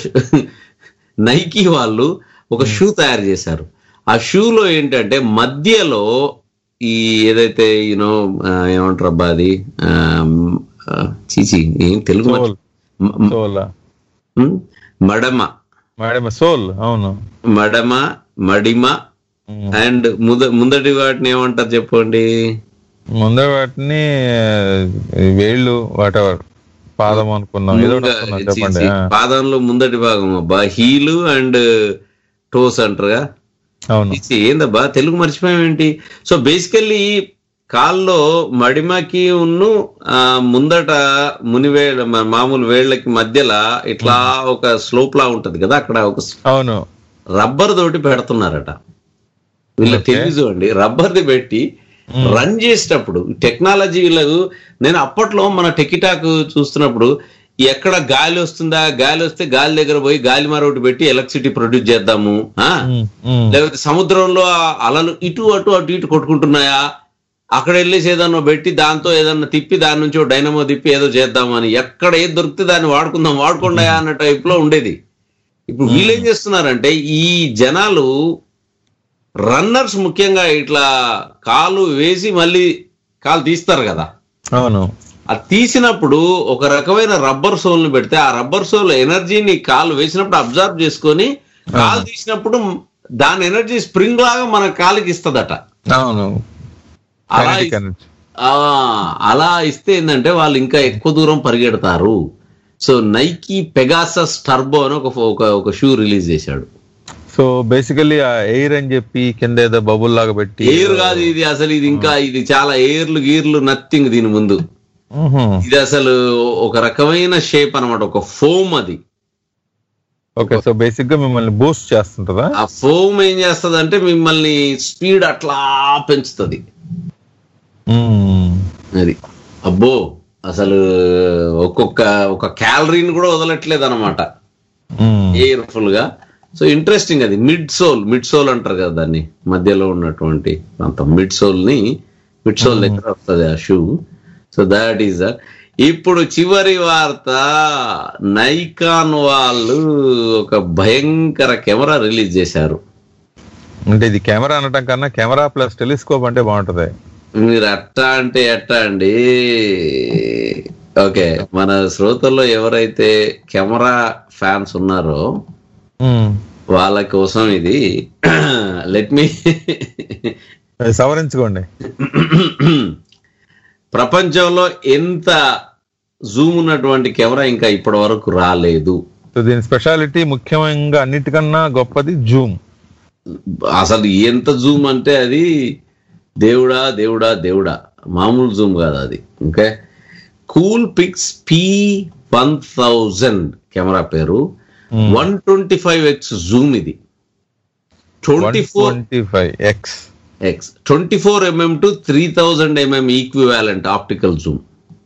నైకీ వాళ్ళు ఒక షూ తయారు చేశారు ఆ షూలో ఏంటంటే మధ్యలో ఈ ఏదైతే యూనో ఏమంటారు అబ్బా అది ఆ, ఆ, చీచి ఏం తెలుగు మర్చి- మ- మ- సోల్ ఉమ్, మడమ మేడం సోల్ అవును మడమ మడిమ అండ్ ముద ముందటి వాటిని ఏమంటారు చెప్పండి ముందే వాటిని ఆ, వేళ్ళు వాటెవర్ పాదం అనుకున్నాం ఏదో ఒకటి ముంద- అనుకున్నాం చి- చెప్పండి చి- ఆ, పాదంలో ముందటి భాగం అబ్బా హీలు అండ్ టోస్ అంటారుగా అవును ఇది ఏందబ్బా తెలుగు మర్చిపోయామేంటి సో బేసికల్లీ కాల్లో మడిమకి ఉన్ను ఆ, ముందట మునివేళ్ళ మ- మామూలు వేళ్ళకి మధ్యలో ఇట్లా ఒక స్లోప్ లా ఉంటది కదా అక్కడ ఒక అవును రబ్బర్ తోటి పెడుతున్నారట వీళ్ళ తెలివి చూడండి రబ్బర్ది పెట్టి రన్ చేసేటప్పుడు టెక్నాలజీలకు నేను అప్పట్లో మన టెకిటాక్ చూస్తున్నప్పుడు ఎక్కడ గాలి వస్తుందా గాలి వస్తే గాలి దగ్గర పోయి గాలి మరొకటి పెట్టి ఎలక్ట్రిసిటీ ప్రొడ్యూస్ చేద్దాము ఆ లేకపోతే సముద్రంలో ఆ అలలు ఇటు అటు అటు ఇటు కొట్టుకుంటున్నాయా అక్కడ వెళ్ళేసి ఏదన్నా పెట్టి దాంతో ఏదన్నా తిప్పి దాని నుంచి ఓ డైనమో తిప్పి ఏదో చేద్దామని ఎక్కడ ఏది దొరికితే దాన్ని వాడుకుందాం వాడుకుండాయా అన్న టైప్ లో ఉండేది ఇప్పుడు వీళ్ళు ఏం చేస్తున్నారంటే ఈ జనాలు రన్నర్స్ ముఖ్యంగా ఇట్లా కాలు వేసి మళ్ళీ కాలు తీస్తారు కదా అవును అది తీసినప్పుడు ఒక రకమైన రబ్బర్ సోల్ ని పెడితే ఆ రబ్బర్ సోల్ ఎనర్జీని కాలు వేసినప్పుడు అబ్జర్వ్ చేసుకొని కాలు తీసినప్పుడు దాని ఎనర్జీ స్ప్రింగ్ లాగా మన కాలుకి ఇస్తదట అవును అలా Kinetic energy. ఆ, అలా ఇస్తే ఏంటంటే వాళ్ళు ఇంకా ఎక్కువ దూరం పరిగెడతారు సో నైకీ పెగాసస్ టర్బో అని ఒక ఒక- ఒక షూ రిలీజ్ చేశాడు సో బేసికల్లీ ఆ ఎయిర్ అని చెప్పి కింద ఏదో బబుల్ లాగా పెట్టి ఎయిర్ కాదు ఇది అసలు ఇది ఇంకా ఇది చాలా ఎయిర్లు గీర్లు నథింగ్ దీని ముందు మ్హూ. ఇది అసలు ఒక రకమైన షేప్ అన్నమాట ఒక ఫోమ్ అది ఓకే సో బేసిక్ గా మిమ్మల్ని బూస్ట్ చేస్తుంటదా ఆ ఫోమ్ ఏం చేస్తుంది అంటే మిమ్మల్ని స్పీడ్ అట్లా పెంచుతుంది మ్మ్. అది అబ్బో అసలు ఒక్కొక్క ఒక క్యాలరీని కూడా వదలట్లేదు అనమాట మ్మ్. ఎయిర్ఫుల్ గా సో ఇంట్రెస్టింగ్ అది మిడ్ సోల్ మిడ్ సోల్ అంటారు కదా దాన్ని మధ్యలో ఉన్నటువంటి ప్రాంతం మిడ్ సోల్ ని మిడ్ సోల్ దగ్గర వస్తుంది ఆ shoe so that is that ఇప్పుడు చివరి వార్త నైకాన్ వాళ్ళు ఒక భయంకర కెమెరా రిలీజ్ చేశారు అంటే ఇది కెమెరా అనటం కన్నా కెమెరా ప్లస్ టెలిస్కోప్ అంటే బాగుంటది మీరు అట్టా అంటే ఎట్టా అండి ఓకే మన శ్రోతల్లో ఎవరైతే కెమెరా ఫ్యాన్స్ ఉన్నారో వాళ్ళ కోసం ఇది లెట్ మీ సవరించుకోండి ప్రపంచంలో ఎంత జూమ్ ఉన్నటువంటి కెమెరా ఇంకా ఇప్పటి వరకు రాలేదు సో దీని స్పెషాలిటీ ముఖ్యంగా అన్నిటికన్నా గొప్పది జూమ్ అసలు ఎంత జూమ్ అంటే అది దేవుడా దేవుడా దేవుడా మామూలు జూమ్ కాదు అది okay Coolpix P one thousand camera పేరు one twenty five X zoom ఇది twenty four twenty five X X twenty four mm to three thousand mm equivalent optical zoom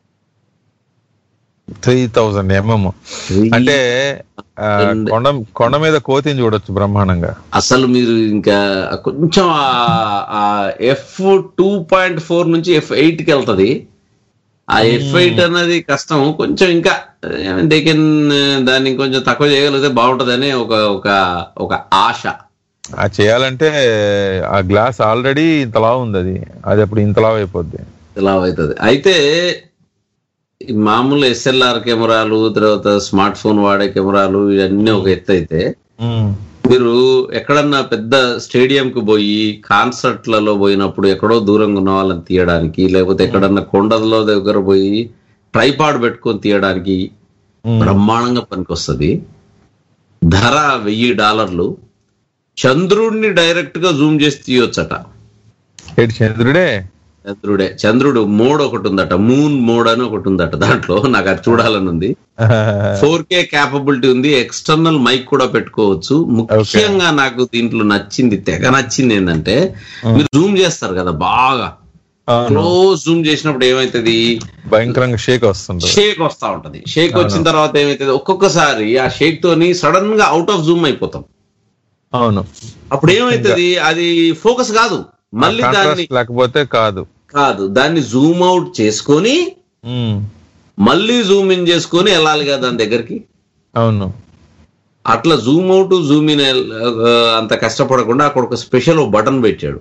three thousand mm అంటే ఆ, కొండ కొండ మీద కోతిని చూడొచ్చు బ్రహ్మాండంగా అసలు మీరు ఇంకా కొంచెం ఎఫ్ టూ పాయింట్ ఫోర్ నుంచి ఎఫ్ ఎయిట్ కి వెళ్తది ఆ ఎఫ్ ఎయిట్ అన్నది కష్టం కొంచెం ఇంకా దే కెన్ దాన్ని కొంచెం తక్కువ చేయగలిగితే బాగుంటదని ఒక ఒక ఒక ఆశ ఆ చేయాలంటే ఆ గ్లాస్ ఆల్రెడీ ఇంతలా ఉంది అది అది అప్పుడు ఇంతలా అయిపోద్ది ఇలా అవుతుంది అయితే ఈ మామూలు ఎస్ఎల్ఆర్ కెమెరాలు తర్వాత స్మార్ట్ ఫోన్ వాడే కెమెరాలు ఇవన్నీ ఒక ఎత్తు అయితే మీరు ఎక్కడన్నా పెద్ద స్టేడియం కు పోయి కాన్సర్ట్లలో పోయినప్పుడు ఎక్కడో దూరంగా ఉన్న వాళ్ళని తీయడానికి లేకపోతే ఎక్కడన్నా కొండల దగ్గర పోయి ట్రైపాడ్ పెట్టుకొని తీయడానికి బ్రహ్మాండంగా పనికొస్తుంది ధర వెయ్యి డాలర్లు చంద్రుడిని డైరెక్ట్ గా జూమ్ చేసి తీయొచ్చట ఏడు చంద్రుడే చంద్రుడే చంద్రుడు మోడ్ ఒకటి ఉందట మూన్ మోడ్ అని ఒకటి ఉందట దాంట్లో నాకు అది చూడాలని ఉంది ఫోర్ కే క్యాపబిలిటీ ఉంది ఎక్స్టర్నల్ మైక్ కూడా పెట్టుకోవచ్చు ముఖ్యంగా నాకు దీంట్లో నచ్చింది తెగ నచ్చింది ఏంటంటే మీరు జూమ్ చేస్తారు కదా బాగా క్లోజ్ జూమ్ చేసినప్పుడు ఏమైతుంది భయంకరంగా షేక్ వస్తుంది షేక్ వస్తా ఉంటది షేక్ వచ్చిన తర్వాత ఏమైతుంది ఒక్కొక్కసారి ఆ షేక్ తోని సడన్ గా అవుట్ ఆఫ్ జూమ్ అయిపోతాం అవును అప్పుడు ఏమైతుంది అది ఫోకస్ కాదు మళ్ళీ దాన్ని Contrast లేకపోతే కాదు కాదు దాన్ని జూమ్ అవుట్ చేసుకొని మళ్ళీ జూమ్ ఇన్ చేసుకొని వెళ్ళాలి కదా దాని దగ్గరికి అవును అట్లా జూమ్ అవుట్ జూమ్ ఇన్ అంత కష్టపడకుండా అక్కడ ఒక స్పెషల్ బటన్ పెట్టాడు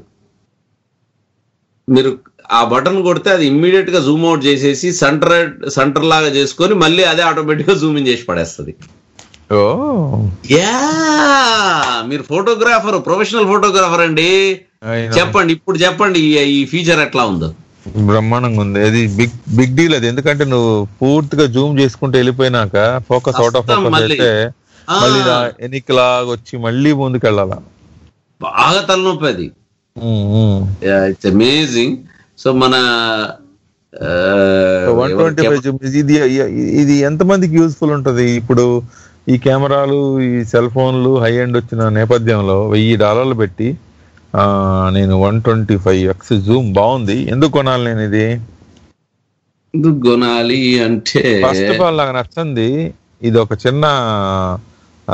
మీరు ఆ బటన్ కొడితే అది ఇమ్మీడియట్ గా జూమ్ అవుట్ చేసేసి సెంటర్ సెంటర్ లాగా చేసుకొని మళ్ళీ అదే ఆటోమేటిక్ గా జూమ్ ఇన్ చేసి పడేస్తుంది ఓ యా మీరు ఫోటోగ్రాఫర్ ప్రొఫెషనల్ ఫోటోగ్రాఫర్ అండి చెప్పండి ఇప్పుడు చెప్పండి ఈ- ఈ ఫీచర్ ఎట్లా ఉందో బ్రహ్మాండంగా ఉంది అది బిగ్ బిగ్ డీల్ అది ఎందుకంటే నువ్వు పూర్తిగా జూమ్ చేసుకుంటూ వెళ్ళిపోయినాక ఫోకస్ అవుట్ ఆఫ్ కష్టం ఫోకస్ మళ్ళీ. అయితే ఆ. మళ్ళీ ఎన్నికలాగా వచ్చి మళ్ళీ ముందుకు వెళ్ళాలా బాగా తలనొప్పి అది ఇట్స్ అమేజింగ్ సో మన ఆ, వన్ ట్వంటీ ఫైవ్ ఇది ఇది ఎంత మందికి యూస్ఫుల్ ఉంటది ఇప్పుడు ఈ కెమెరాలు ఈ సెల్ ఫోన్లు హై ఎండ్ వచ్చిన నేపథ్యంలో వెయ్యి డాలర్లు పెట్టి ఆ, నేను one twenty five X zoom బాగుంది ఎందుకు కొనాలి నేను ఇది ఎందుకు కొనాలి అంటే ఫస్ట్ ఆఫ్ ఆల్ నాకు నచ్చింది ఇది ఒక చిన్న ఆ,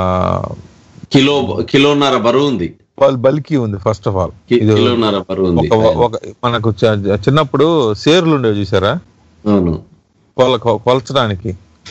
కిలో కిలోన్నర బరువు ఉంది వాళ్ళు బల్కీ ఉంది ఫస్ట్ ఆఫ్ ఆల్ కి- కిలోన్నర బరువు ఉంది ఒక ఒక మనకు చ- చిన్నప్పుడు సేర్లు ఉండేవి చూసారా అవును వాళ్ళ కొలచడానికి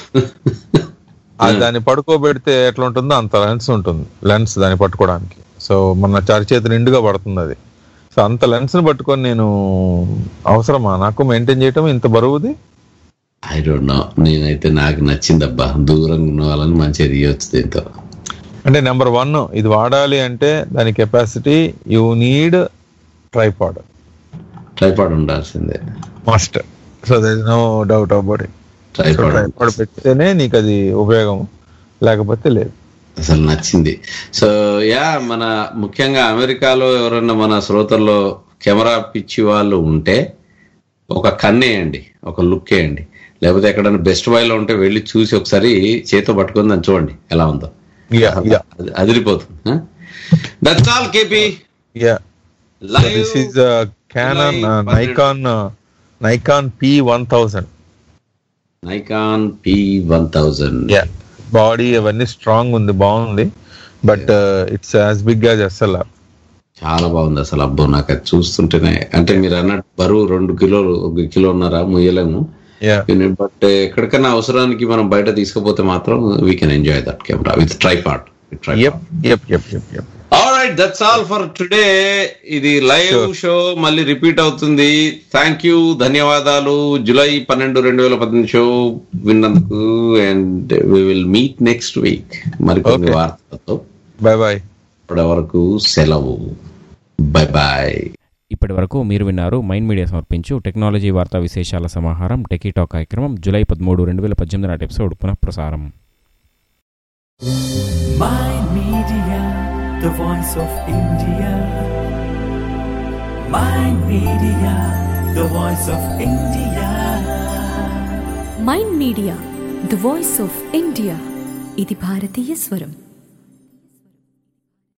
అది దాన్ని పడుకోబెడితే ఎట్లా ఉంటుందో అంత లెన్స్ ఉంటుంది లెన్స్ దాన్ని పట్టుకోవడానికి సో మన చరిచేతి నిండుగా పడుతుంది అది సో అంత లెన్స్ ని పట్టుకొని నేను అవసరమా నాకు మెయింటైన్ చేయటం ఇంత బరువుది ఐ డోంట్ నో నేనైతే నాకు నచ్చిందబ్బా దూరంగా ఉన్న వాళ్ళని మంచిగా తీయొచ్చు దీంతో అంటే నెంబర్ వన్ ఇది వాడాలి అంటే దాని capacity you need tripod tripod ఉండాల్సిందే must so there no doubt about it tripod tripod పెడితేనే నీకు అది ఉపయోగం లేకపోతే లేదు అసలు నచ్చింది సో యా మన ముఖ్యంగా అమెరికాలో ఎవరైనా మన శ్రోతల్లో కెమెరా పిచ్చి వాళ్ళు ఉంటే ఒక కన్నేయండి ఒక లుక్ వేయండి లేకపోతే ఎక్కడైనా బెస్ట్ లో ఉంటే వెళ్ళి చూసి ఒకసారి చేతితో పట్టుకొని దాన్ని చూడండి ఎలా ఉందో అది- అదిరిపోతుంది దట్స్ ఆల్ కేపీ yeah Live this is Canon Nikon Nikon P one thousand Nikon P one thousand body అవన్నీ స్ట్రాంగ్ ఉంది బాగుంది but it's as big as SLR చాలా బాగుంది అసలు అబ్బో నాకు అది చూస్తుంటేనే అంటే మీరు అన్నట్టు బరువు రెండు కిలోలు ఒక కిలో ఉన్నారా ముయ్యలేము బట్ ఎక్కడికైనా అవసరానికి మనం బయట తీసుకుపోతే మాత్రం we can enjoy that camera with tripod right that's all for today ఇది లైవ్ షో మళ్ళీ రిపీట్ అవుతుంది థ్యాంక్ యూ ధన్యవాదాలు జూలై పన్నెండు రెండు వేల పద్దెనిమిది షో విన్నందుకు and we will meet next week మరికొన్ని Okay. వార్తలతో బాయ్ బాయ్ ఇప్పటి వరకు సెలవు బై బాయ్ ఇప్పటి వరకు మీరు విన్నారు మైండ్ మీడియా సమర్పించు టెక్నాలజీ వార్తా విశేషాల సమాహారం టెకీటాక్ కార్యక్రమం జూలై పదమూడు రెండు వేల పద్దెనిమిది నాటి ఎపిసోడ్ పునః ప్రసారం Mind Media, the voice of India. Mind Media, the voice of India. Mind media the voice of India ఇది భారతీయ స్వరం